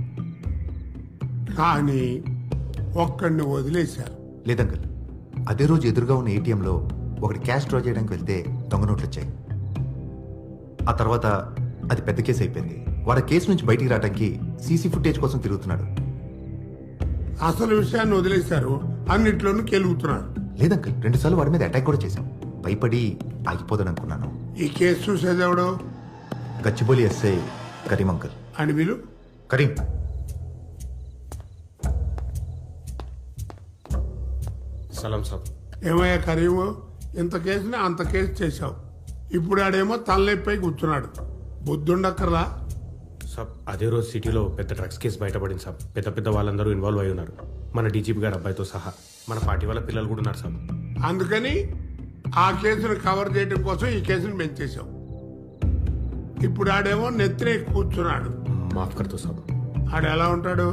కానీ ఒక్కడిని వదిలేశారు లేదంకల్ అదే రోజు ఎదురుగా ఉన్న ఏటీఎంలో ఒకటి క్యాష్ డ్రా చేయడానికి వెళ్తే దొంగ నోట్లు వచ్చాయి ఆ తర్వాత అది పెద్ద కేసు అయిపోయింది వాడు ఆ కేసు నుంచి బయటికి రావడానికి సీసీ ఫుటేజ్ కోసం తిరుగుతున్నాడు అసలు విషయాన్ని వదిలేశారు అన్నిట్లోనూ కెలుగుతున్నారు లేదంకల్ రెండుసార్లు వాడి మీద అటాక్ కూడా చేశాం భయపడి ఆగిపోదని అనుకున్నాను ఈ కేసు చూసేదెవడు గచ్చిబౌలి ఎస్ఐ కరీం అంకల్ అని వీలు కరీం సలాం సాబ్ ఏమయ్యా కరీము ఇంత కేసుని అంత కేసు చేశావు ఇప్పుడు ఆడేమో తలనొప్పై కూర్చున్నాడు బుద్ధుండక్కర్లా సాబ్ అదే రోజు సిటీలో పెద్ద డ్రగ్స్ కేసు బయటపడింది సాబ్ పెద్ద పెద్ద వాళ్ళందరూ ఇన్వాల్వ్ అయి ఉన్నారు మన డీజీపీ గారు అబ్బాయితో సహా మన పార్టీ వాళ్ళ పిల్లలు కూడా ఉన్నారు సాబ్ అందుకని ఆ కేసును కవర్ చేయడం కోసం ఈ కేసును పెంచేశావు ఇప్పుడు ఆడేమో నెత్తిన కూర్చున్నాడు మాఫ్ కర్తో సాబ్ ఆడు ఎలా ఉంటాడు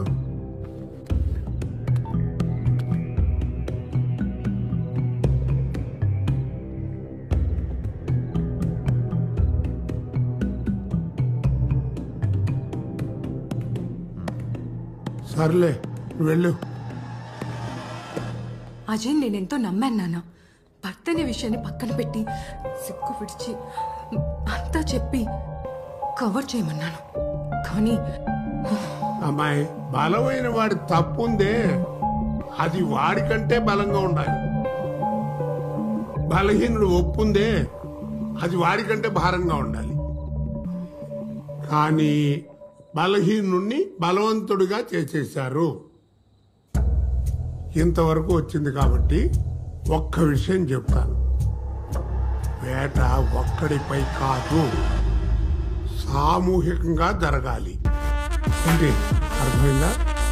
సర్లే నువ్వు వెళ్ళు అజయ్ నేనెంతో నమ్మాను నాన్న భర్త అనే విషయాన్ని పక్కన పెట్టి సిగ్గు విడిచి అంతా చెప్పి కవర్ చేయమన్నాను కానీ అమ్మాయి బలమైన వాడి తప్పు ఉందే అది వాడికంటే బలంగా ఉండాలి బలహీనుడు ఒప్పుందే అది వాడికంటే భారంగా ఉండాలి కానీ బలహీనుణ్ణి బలవంతుడిగా చేసేశారు ఇంతవరకు వచ్చింది కాబట్టి ఒక్క విషయం చెప్తాను వేట ఒక్కడిపై కాదు సామూహికంగా జరగాలి ఏంటి అర్థమైందా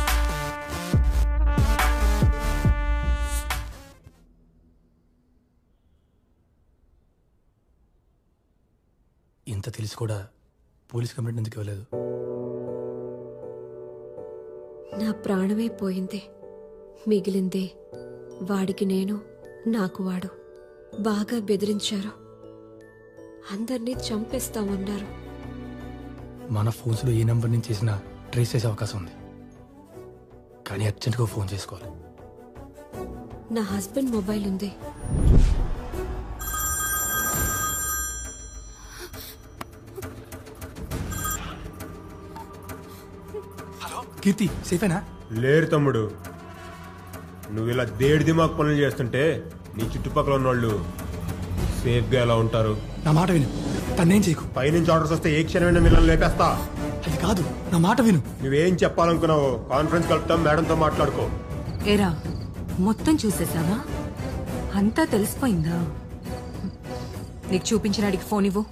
ఇంత తెలిసి కూడా పోలీస్ కంప్లైంట్ ఎందుకు ఇవ్వలేదు నా ప్రాణమే పోయింది మిగిలింది వాడికి నేను నాకు వాడు బాగా బెదిరించారు అందరినీ చంపేస్తామన్నారు మన ఫోన్స్లో ఏ నెంబర్ నుంచి చేసినా ట్రేస్ చేసే అవకాశం ఉంది కానీ అర్జెంట్గా ఫోన్ చేసుకోవాలి నా హస్బెండ్ మొబైల్ ఉంది కీర్తి సేఫేనా లేరు తమ్ముడు నువ్వు ఇలా దేడి దిమాగ్ పనులు చేస్తుంటే నీ చుట్టుపక్కల ఉన్నోళ్ళు సేఫ్గా ఎలా ఉంటారు నా మాట విను తన్నేం చేయకు పైనుంచి ఆర్డర్స్ వస్తే ఏ క్షణమైనా మిమ్మల్ని లేపేస్తా అది కాదు నా మాట విను నువ్వేం చెప్పాలనుకున్నావో కాన్ఫరెన్స్ కలుపుతాం మేడంతో మాట్లాడుకో ఏరా మొత్తం చూసేసావా అంతా తెలిసిపోయిందా నీకు చూపించడానికి ఫోన్ ఇవ్వు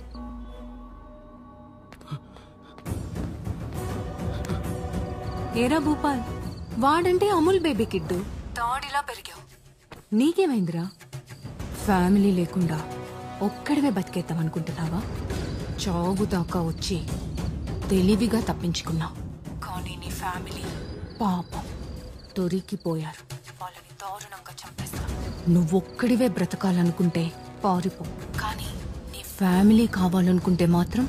ఏరా భూపాల్ వాడంటే అమూల్ బేబీ కిడ్డు తాడిలా పెరిగావు నీకేమైందిరా ఫ్యామిలీ లేకుండా ఒక్కడివే బతికేద్దాం అనుకుంటున్నావా చావు దాకా వచ్చి తెలివిగా తప్పించుకున్నావు కానీ నీ ఫ్యామిలీ పాపం దొరికిపోయారు వాళ్ళని దారుణంగా చంపేస్తా నువ్వొక్కడివే బ్రతకాలనుకుంటే పారిపో కానీ నీ ఫ్యామిలీ కావాలనుకుంటే మాత్రం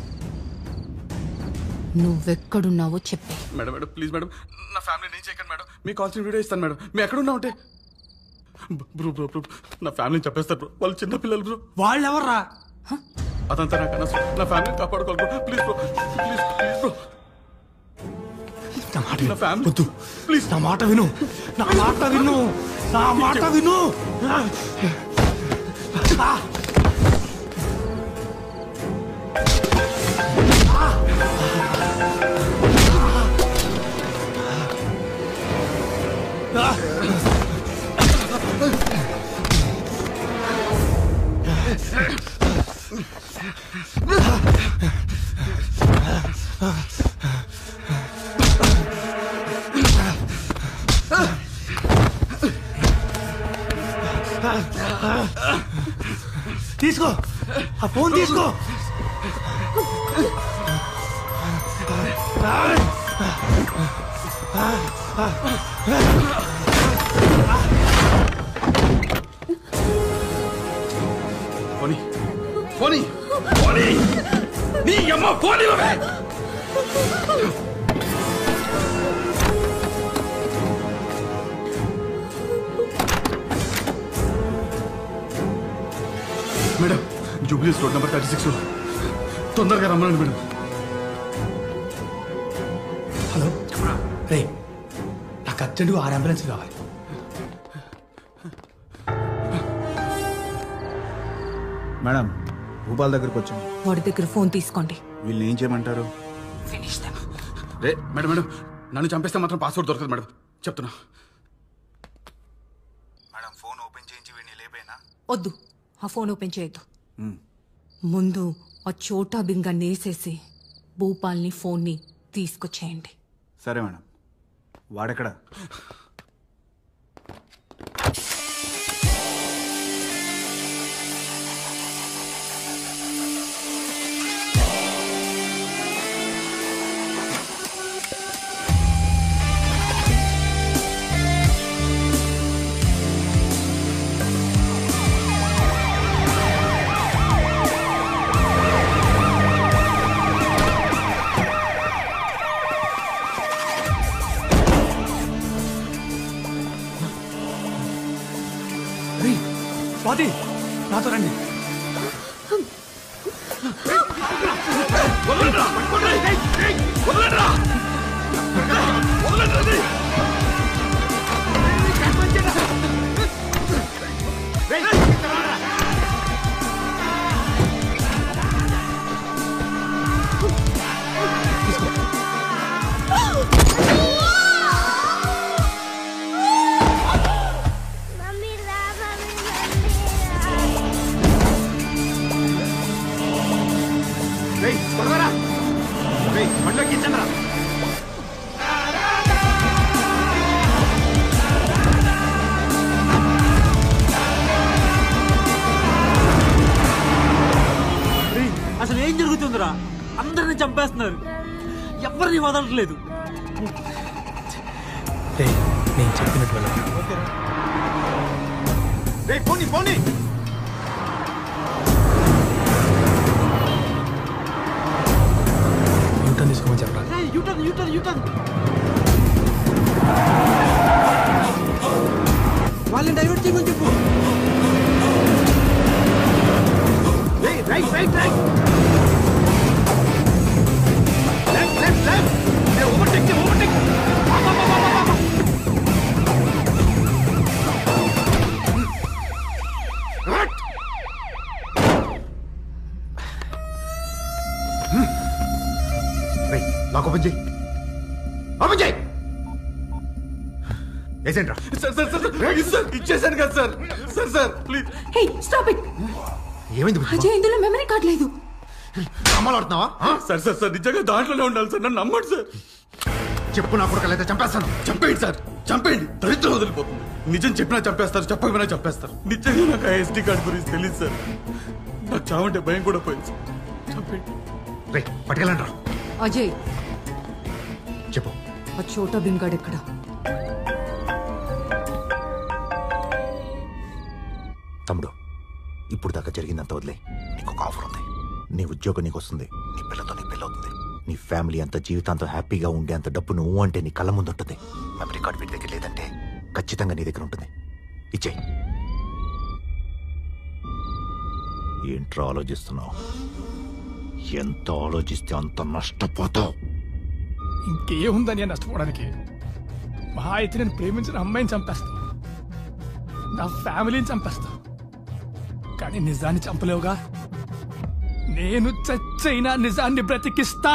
నువ్వెక్కడున్నావో చెప్పే మేడం మేడం ప్లీజ్ మేడం నా ఫ్యామిలీ నేను చేయకండి మేడం మీకు కావాల్సిన వీడియో ఇస్తాను మేడం మీ ఎక్కడున్నా ఉంటే బ్రో బ్రో బ్రో నా ఫ్యామిలీని చెప్పేస్తారు బ్రో వాళ్ళు చిన్న పిల్లలు బ్రో వాళ్ళు ఎవర్రా అదంతా నాకు అనవసరం నా ఫ్యామిలీని కాపాడుకోవాలి bro please bro please please bro నా మాట విను వద్దు ప్లీజ్ నా మాట విను నా మాట విను నా మాట విను ఆ! తీసుకో ఆ ఫోన్ తీసుకో పోనీ పోనీ పోనీ నీ అమ్మ పోనీ బాబే మేడం జూబ్లీస్ రోడ్ నెంబర్ థర్టీ సిక్స్ తొందరగా రమ్మనండి మేడం హలో రే నాకు అర్జెంటుగా ఆరు అంబులెన్స్ కావాలి మేడం భూపాల్ దగ్గరకు వచ్చాం వాడి దగ్గర ఫోన్ తీసుకోండి వీళ్ళు ఏం చేయమంటారు ఫినిష్ దెమ్ రే మేడం మేడం నన్ను చంపేస్తే మాత్రం పాస్వర్డ్ దొరకదు మేడం చెప్తున్నా మేడం ఫోన్ ఓపెన్ చేయించి వీడిని లేపైనా వద్దు ఆ ఫోన్ ఓపెన్ చేయొద్దు మ్. ముందు ఆ చోటా బింగా నేసేసి భూపాల్ని ఫోన్ని తీసుకొచ్చేయండి సరే మేడం వాడెక్కడ రే స్వాతి నాతో రండి రేయ్ త్వరగా రా రేయ్ బండ్లోకి ఎక్కించండి రా రేయ్, అసలు ఏం జరుగుతుందిరా అందరిని చంపేస్తున్నారు ఎవరిని వదలట్లేదు రేయ్, నేను చెప్పినట్టు వెళ్ళ రేయ్ పోనీ పోనీ యూటర్న్ తీసుకోమని చెప్పరా యూటర్న్ యూటర్న్ యూటర్న్ వాళ్ళని డైవర్ట్ చేయమని చెప్పు రేయ్ right right right left left left రే ఓవర్టేక్ ఓవర్టేక్ రేయ్ లాక్ ఓపెన్ చేయి ఓపెన్ చేయి వేసేండి రా sir sir sir sir sir ఇచ్చేసాను కదా sir sir sir please hey stop it ఏమైంది బుజ్జిమా? అజయ్ ఇందులో మెమరీ కార్డ్ లేదు అమ్మాలు ఆడుతున్నావా సార్ సార్ సార్ నిజంగా దాంట్లోనే ఉండాలి సార్ నన్ను నమ్మండి సార్ చెప్పు నా కొడుకు అయితే చంపేస్తాను చంపేయండి సార్ చంపేయండి దరిద్రం వదిలిపోతుంది నిజం చెప్పినా చంపేస్తారు చెప్పకపోయినా చంపేస్తారు నిజంగా నాకు ఆ ఎస్డి కార్డ్ గురించి తెలియదు సార్ నాకు చావంటే భయం కూడా పోయింది సార్ చంపేయండి రే పట్టుకెళ్ళండి రా అజయ్ చెప్పు ఆ చోటా బిన్గాడ్ ఎక్కడ తమ్ముడు ఇప్పుడు దాకా జరిగిందంత వదిలే నీకు ఒక ఆఫర్ ఉంది నీ ఉద్యోగం నీకు వస్తుంది నీ పిల్లతో నీ పిల్ల అవుతుంది నీ ఫ్యామిలీ అంత జీవితాంతం హ్యాపీగా ఉండే అంత డబ్బు నువ్వు అంటే నీ కళ్ళ ముందు ఉంటుంది మెమరీ కార్డ్ వీటి దగ్గర లేదంటే ఖచ్చితంగా నీ దగ్గర ఉంటుంది ఇచ్చేయి ఏంట్రా ఆలోచిస్తున్నావు ఎంత ఆలోచిస్తే అంత నష్టపోతావు ఇంకేముందని నష్టపోవడానికి మహా అయితే నేను ప్రేమించిన అమ్మాయిని చంపేస్తా నా ఫ్యామిలీని చంపేస్తా కానీ నిజాన్ని చంపలేవుగా నేను చచ్చైనా నిజాన్ని బ్రతికిస్తా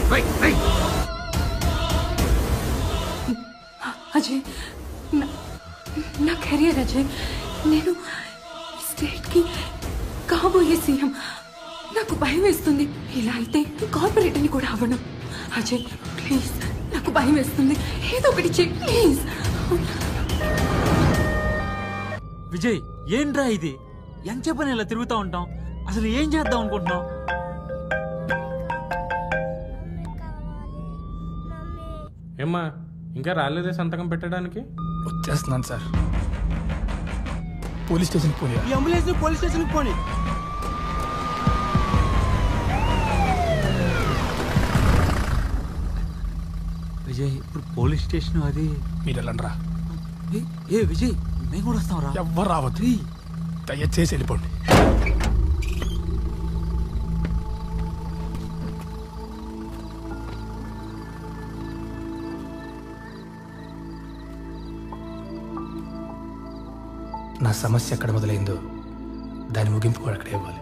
అజయ్ నా- నా కెరియర్ అజయ్ నేను ఈ స్టేట్కి కాబోయే సీఎం నాకు భయం వేస్తుంది ఇలా అయితే కార్పొరేటర్ని కూడా అవ్వను అజయ్ ప్లీజ్ నాకు భయం వేస్తుంది ఏదో ఒకటి చెయ్యి ప్లీజ్ విజయ్ ఏంట్రా ఇది ఎంతసేపని ఇలా తిరుగుతూ ఉంటాం అసలు ఏం చేద్దాం అనుకుంటున్నాం ఏమ్మా ఇంకా రాలేదే సంతకం పెట్టడానికి వచ్చేస్తున్నాను సార్ పోలీస్ స్టేషన్ పోనీ ఈ అంబులెన్స్ ని పోలీస్ స్టేషన్ పోనీ విజయ్ ఇప్పుడు పోలీస్ స్టేషన్ అది మీరు వెళ్ళండి రా ఏ- ఏ విజయ్ మేము కూడా వస్తాం రా ఎవ్వరు రావద్దు దయచేసి వెళ్ళిపోండి నా సమస్య ఎక్కడ మొదలైందో దాని ముగింపు కూడా అక్కడే ఇవ్వాలి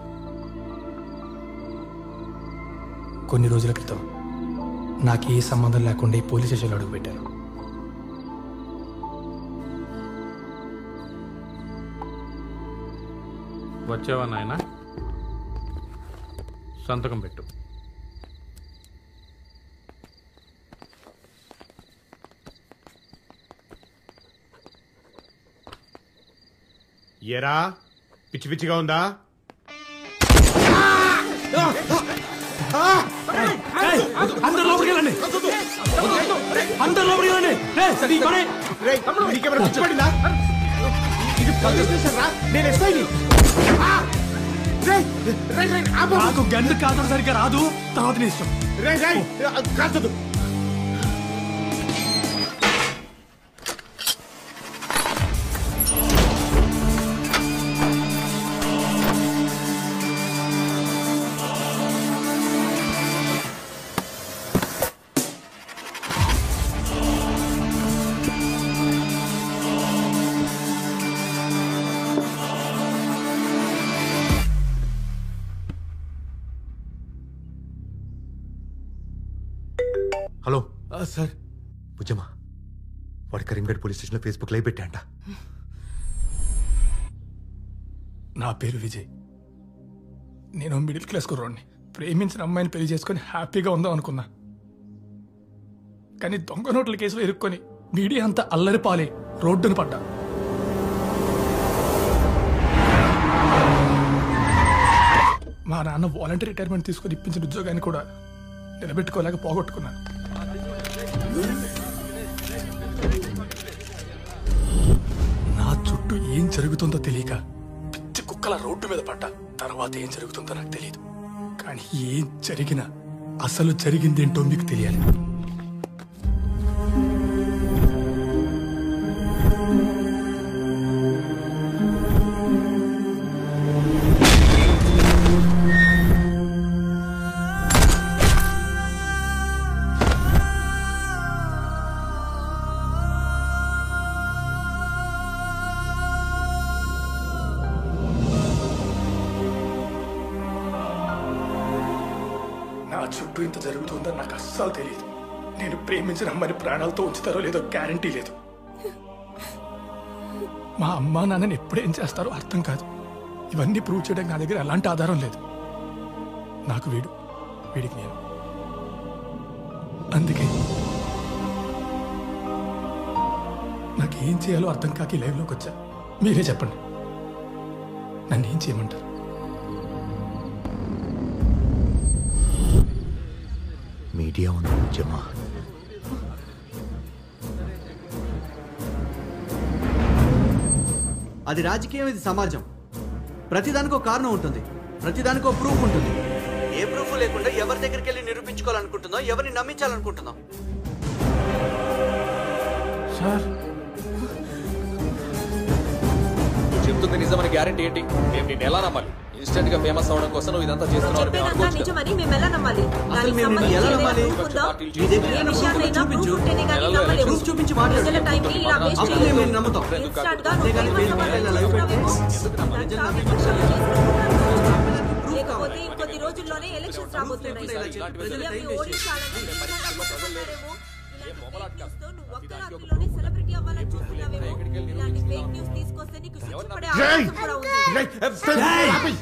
కొన్ని రోజుల క్రితం నాకు ఏ సంబంధం లేకుండా ఈ పోలీస్ స్టేషన్లో అడుగుపెట్టాను వచ్చావా నాయన సంతకం పెట్టు ఏరా పిచ్చి పిచ్చిగా ఉందా అందరు లోపలికి వెళ్ళండి అందరు లోపలికి వెళ్ళండి రేయ్, నీ పని. నీకేమైనా పిచ్చి పడిందా ఇది పోలీస్ స్టేషన్ రా నేను ఎస్ఐని నాకు గన్ను కాల్చడం సరిగ్గా రాదు తర్వాత నీ ఇష్టం రే రే కాల్చదు సార్ బుజ్జమ్మ వాడు కరీంగఢ్ పోలీస్ స్టేషన్లో ఫేస్బుక్ లైవ్ పెట్టాంట నా పేరు విజయ్ నేను మిడిల్ క్లాస్ కుర్రోడిని ప్రేమించిన అమ్మాయిని పెళ్లి చేసుకొని హ్యాపీగా ఉందాం అనుకున్నా కానీ దొంగ నోట్ల కేసులో ఇరుక్కొని మీడియా అంతా అల్లరి పాలే రోడ్డును పడ్డా మా నాన్న వాలంటీర్ రిటైర్మెంట్ తీసుకొని ఇప్పించిన ఉద్యోగాన్ని కూడా నిలబెట్టుకోలేక పోగొట్టుకున్నాను నా చుట్టూ ఏం జరుగుతుందో తెలియక పిచ్చి కుక్కల రోడ్డు మీద పడ్డా తర్వాత ఏం జరుగుతుందో నాకు తెలియదు కానీ ఏం జరిగినా అసలు జరిగిందేంటో మీకు తెలియాలి నా చుట్టూ ఇంత జరుగుతుందని నాకు అస్సలు తెలియదు నేను ప్రేమించిన అమ్మాయిని ప్రాణాలతో ఉంచుతారో లేదో గ్యారంటీ లేదు మా అమ్మా నాన్నని ఎప్పుడేం చేస్తారో అర్థం కాదు ఇవన్నీ ప్రూవ్ చేయడానికి నా దగ్గర ఎలాంటి ఆధారం లేదు నాకు వీడు వీడికి నేను అందుకే నాకు ఏం చేయాలో అర్థం కాక ఈ లైవ్లోకి వచ్చా మీరే చెప్పండి నన్ను ఏం చేయమంటారు మీడియా ఉంది బుజ్జమ్మ అది రాజకీయం ఇది సమాజం ప్రతిదానికి ఒక కారణం ఉంటుంది ప్రతిదానికి ఒక ప్రూఫ్ ఉంటుంది ఏ ప్రూఫ్ లేకుండా ఎవరి దగ్గరికి వెళ్ళి నిరూపించుకోవాలనుకుంటుందో ఎవరిని నమ్మించాలనుకుంటుందో సార్ నువ్వు చెప్తుంది నిజమని గ్యారెంటీ ఏంటి మేము నిన్ను ఎలా నమ్మాలి ఇన్స్టెంట్ గా ఫేమస్ అవడం కోసం నువ్వు ఇదంతా చేస్తున్నావు అని మేము చెప్పేదంతా అనుకోవచ్చు కదా. నిజమని మేము ఎలా నమ్మాలి అసలు మేము నిన్ను ఎలా నమ్మాలి? నీ దగ్గర ఏ ఏమైనా విషయాన్నైనా proof proof చూపించు. ఉంటేనే కానీ ఎలా నమ్మలేము. proof చూపించి మాట్లాడు. ప్రజల టైంని ఇలా waste అప్పుడు చేయొద్దు. మేము నమ్ముతాం. Instant గా అంతేగాని నువ్వు వేరే famous వాళ్ళ అవ్వాలని లైవ్ పెట్టి చూస్తున్నావేమో. ఇదంతా విమర్శలు చేసుకుంటున్నాను. లేకపోతే ఇంకొద్ది రోజుల్లోనే ఎలక్షన్స్ రాబోతున్నాయి సీఎంని ఓడించాలని అనుకుంటున్నారేమో. ఇలాంటి fake news తో నువ్వు ఒక్క రాత్రిలోనే celebrity అవ్వాలని చూస్తున్నావేమో. ఇలాంటి fake news తీసుకొస్తే నీకు సిగ్గుపడే అవకాశం కూడా ఉంది.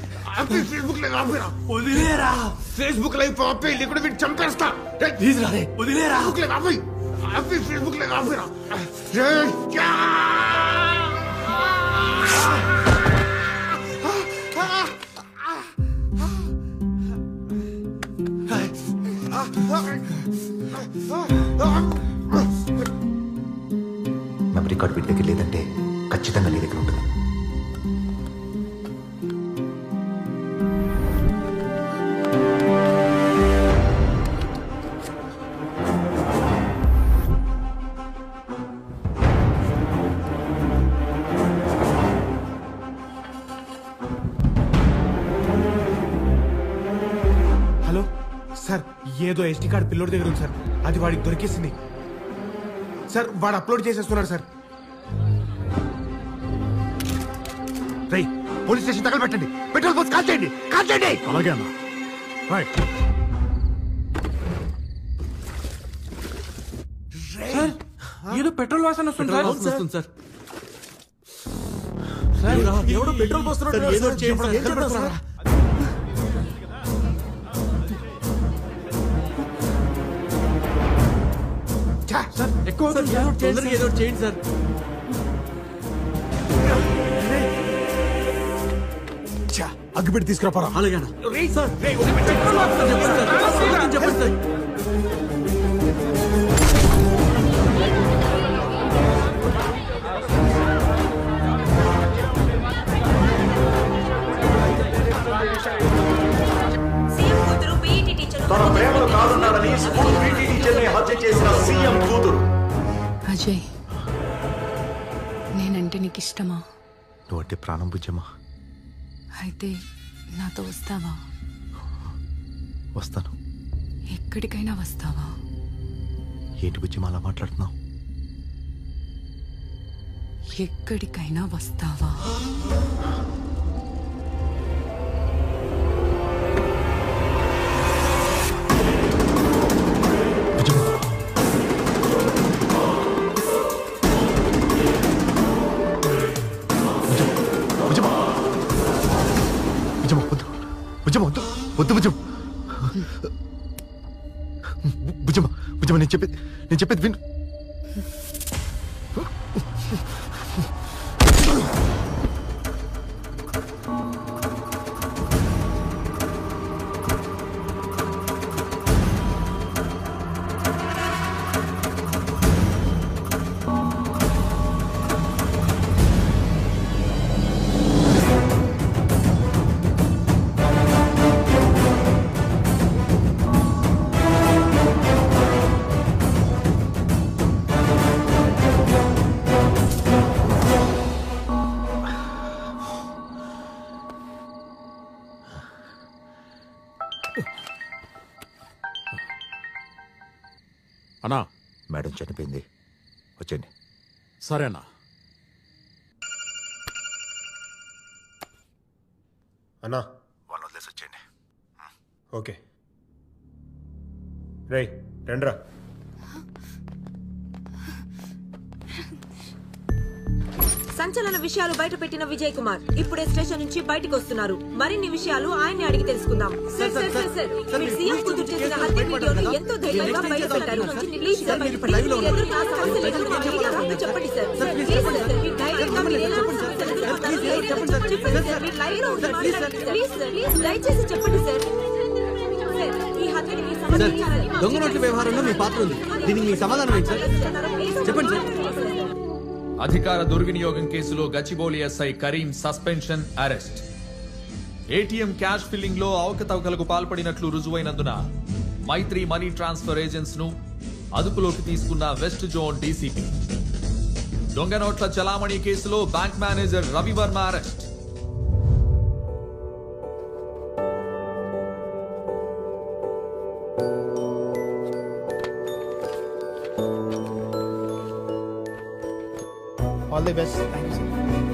వదిలేరా ఫేస్బుక్ లైవ్ ఆపేయి లేకుండా వీడు చంపేస్తా ప్లీజ్ రా వదిలేరా ఫేస్బుక్ లైవ్ ఆపేయి ఆపి ఫేస్బుక్ లైవ్ ఆపేరా రేయ్, యా! మెమరీ కార్డ్ వీటి దగ్గర లేదంటే ఖచ్చితంగా నీ దగ్గర ఉంటుంది హలో సార్ ఏదో ఎస్టీ కార్డ్ పిల్లోడి దగ్గర ఉంది సార్ అది వాడికి దొరికేసింది సార్ వాడు అప్లోడ్ చేసేస్తున్నాడు సార్ రై పోలీస్ స్టేషన్ తగలబెట్టండి పెట్రోల్ పోస్ట్ కాల్ చేయండి కాల్ చేయండి అలాగే అన్న రైట్ సార్ ఏదో పెట్రోల్ వాసన వస్తుంది సార్ వాసన వస్తుంది సార్ ఎవడో పెట్రోల్ పోస్తున్నాడు సార్, ఏదో ఒకటి చేయండి సార్. ఏం చేద్దాం సార్? సార్ ఎక్కువ తొందరగా ఏదో ఒకటి చేయండి సార్ అగ్గిపెట్టి తీసుకురా అలాగేనా సార్ చెప్పండి సార్ తన ప్రేమను కాదన్నాడని స్కూల్ పీటీ టీచర్ని హత్య చేసిన సీఎం కూతురు అజయ్ నేనంటే నీకు ఇష్టమా నువ్వు అంటే ప్రాణం బుజ్జమ్మా అయితే నాతో వస్తావా వస్తాను ఎక్కడికైనా వస్తావా ఏంటి బుజ్జమ్మ అలా మాట్లాడుతున్నావు ఎక్కడికైనా వస్తావా వద్దు భుజం భుజమ్మ భుజమ్మ నేను చెప్పేది నేను చెప్పేది విను అన్నా మేడం చనిపోయింది వచ్చేయండి సరేనా అన్నా వాళ్ళు వదిలేసి వచ్చేయండి ఓకే రేయ్ రండ్రా సంచలన విషయాలు బయట పెట్టిన విజయ్ కుమార్ ఇప్పుడే స్టేషన్ నుంచి బయటకు వస్తున్నారు మరిన్ని విషయాలు ఆయన్ని అడిగి తెలుసుకుందాం సార్ సార్ సార్ సార్ మీరు సీఎం కూతురు చేసిన హత్య వీడియోను ఎంతో ధైర్యంగా బయట పెట్టారు ప్లీజ్ సార్ ప్లీజ్ మీరు ఎదురు నా సమస్యలు ఎదురు మీడియా ముందు చెప్పండి సార్ సార్ ప్లీజ్ సార్ మీరు ధైర్యంగా మీరు ఎలా సమస్యలు ఎదుర్కొంటారో ధైర్యంగా చెప్పండి సార్ మీరు లైవ్ లో ఉండి మాట్లాడండి ప్లీజ్ సార్ ప్లీజ్ దయచేసి చెప్పండి సార్ సార్ ఈ హత్యని మీరు సార్ సమర్థించాలని మా దొంగ నోట్ల వ్యవహారంలో మీ పాత్ర ఉంది దీనికి మీ సమాధానం ఏంటి సార్ చెప్పండి సార్ అధికార దుర్వినియోగం కేసులో Gachibowli SI Karim suspension arrest ATM cash filling లో అవకతవకలకు పాల్పడినట్లు రుజువైనందున మైత్రి మనీ ట్రాన్స్ఫర్ ఏజెంట్స్ ను అదుపులోకి తీసుకున్న వెస్ట్ జోన్ డీసీపీ దొంగ నోట్ల చలామణి కేసులో bank manager Ravi Varma arrest all the best thank you sir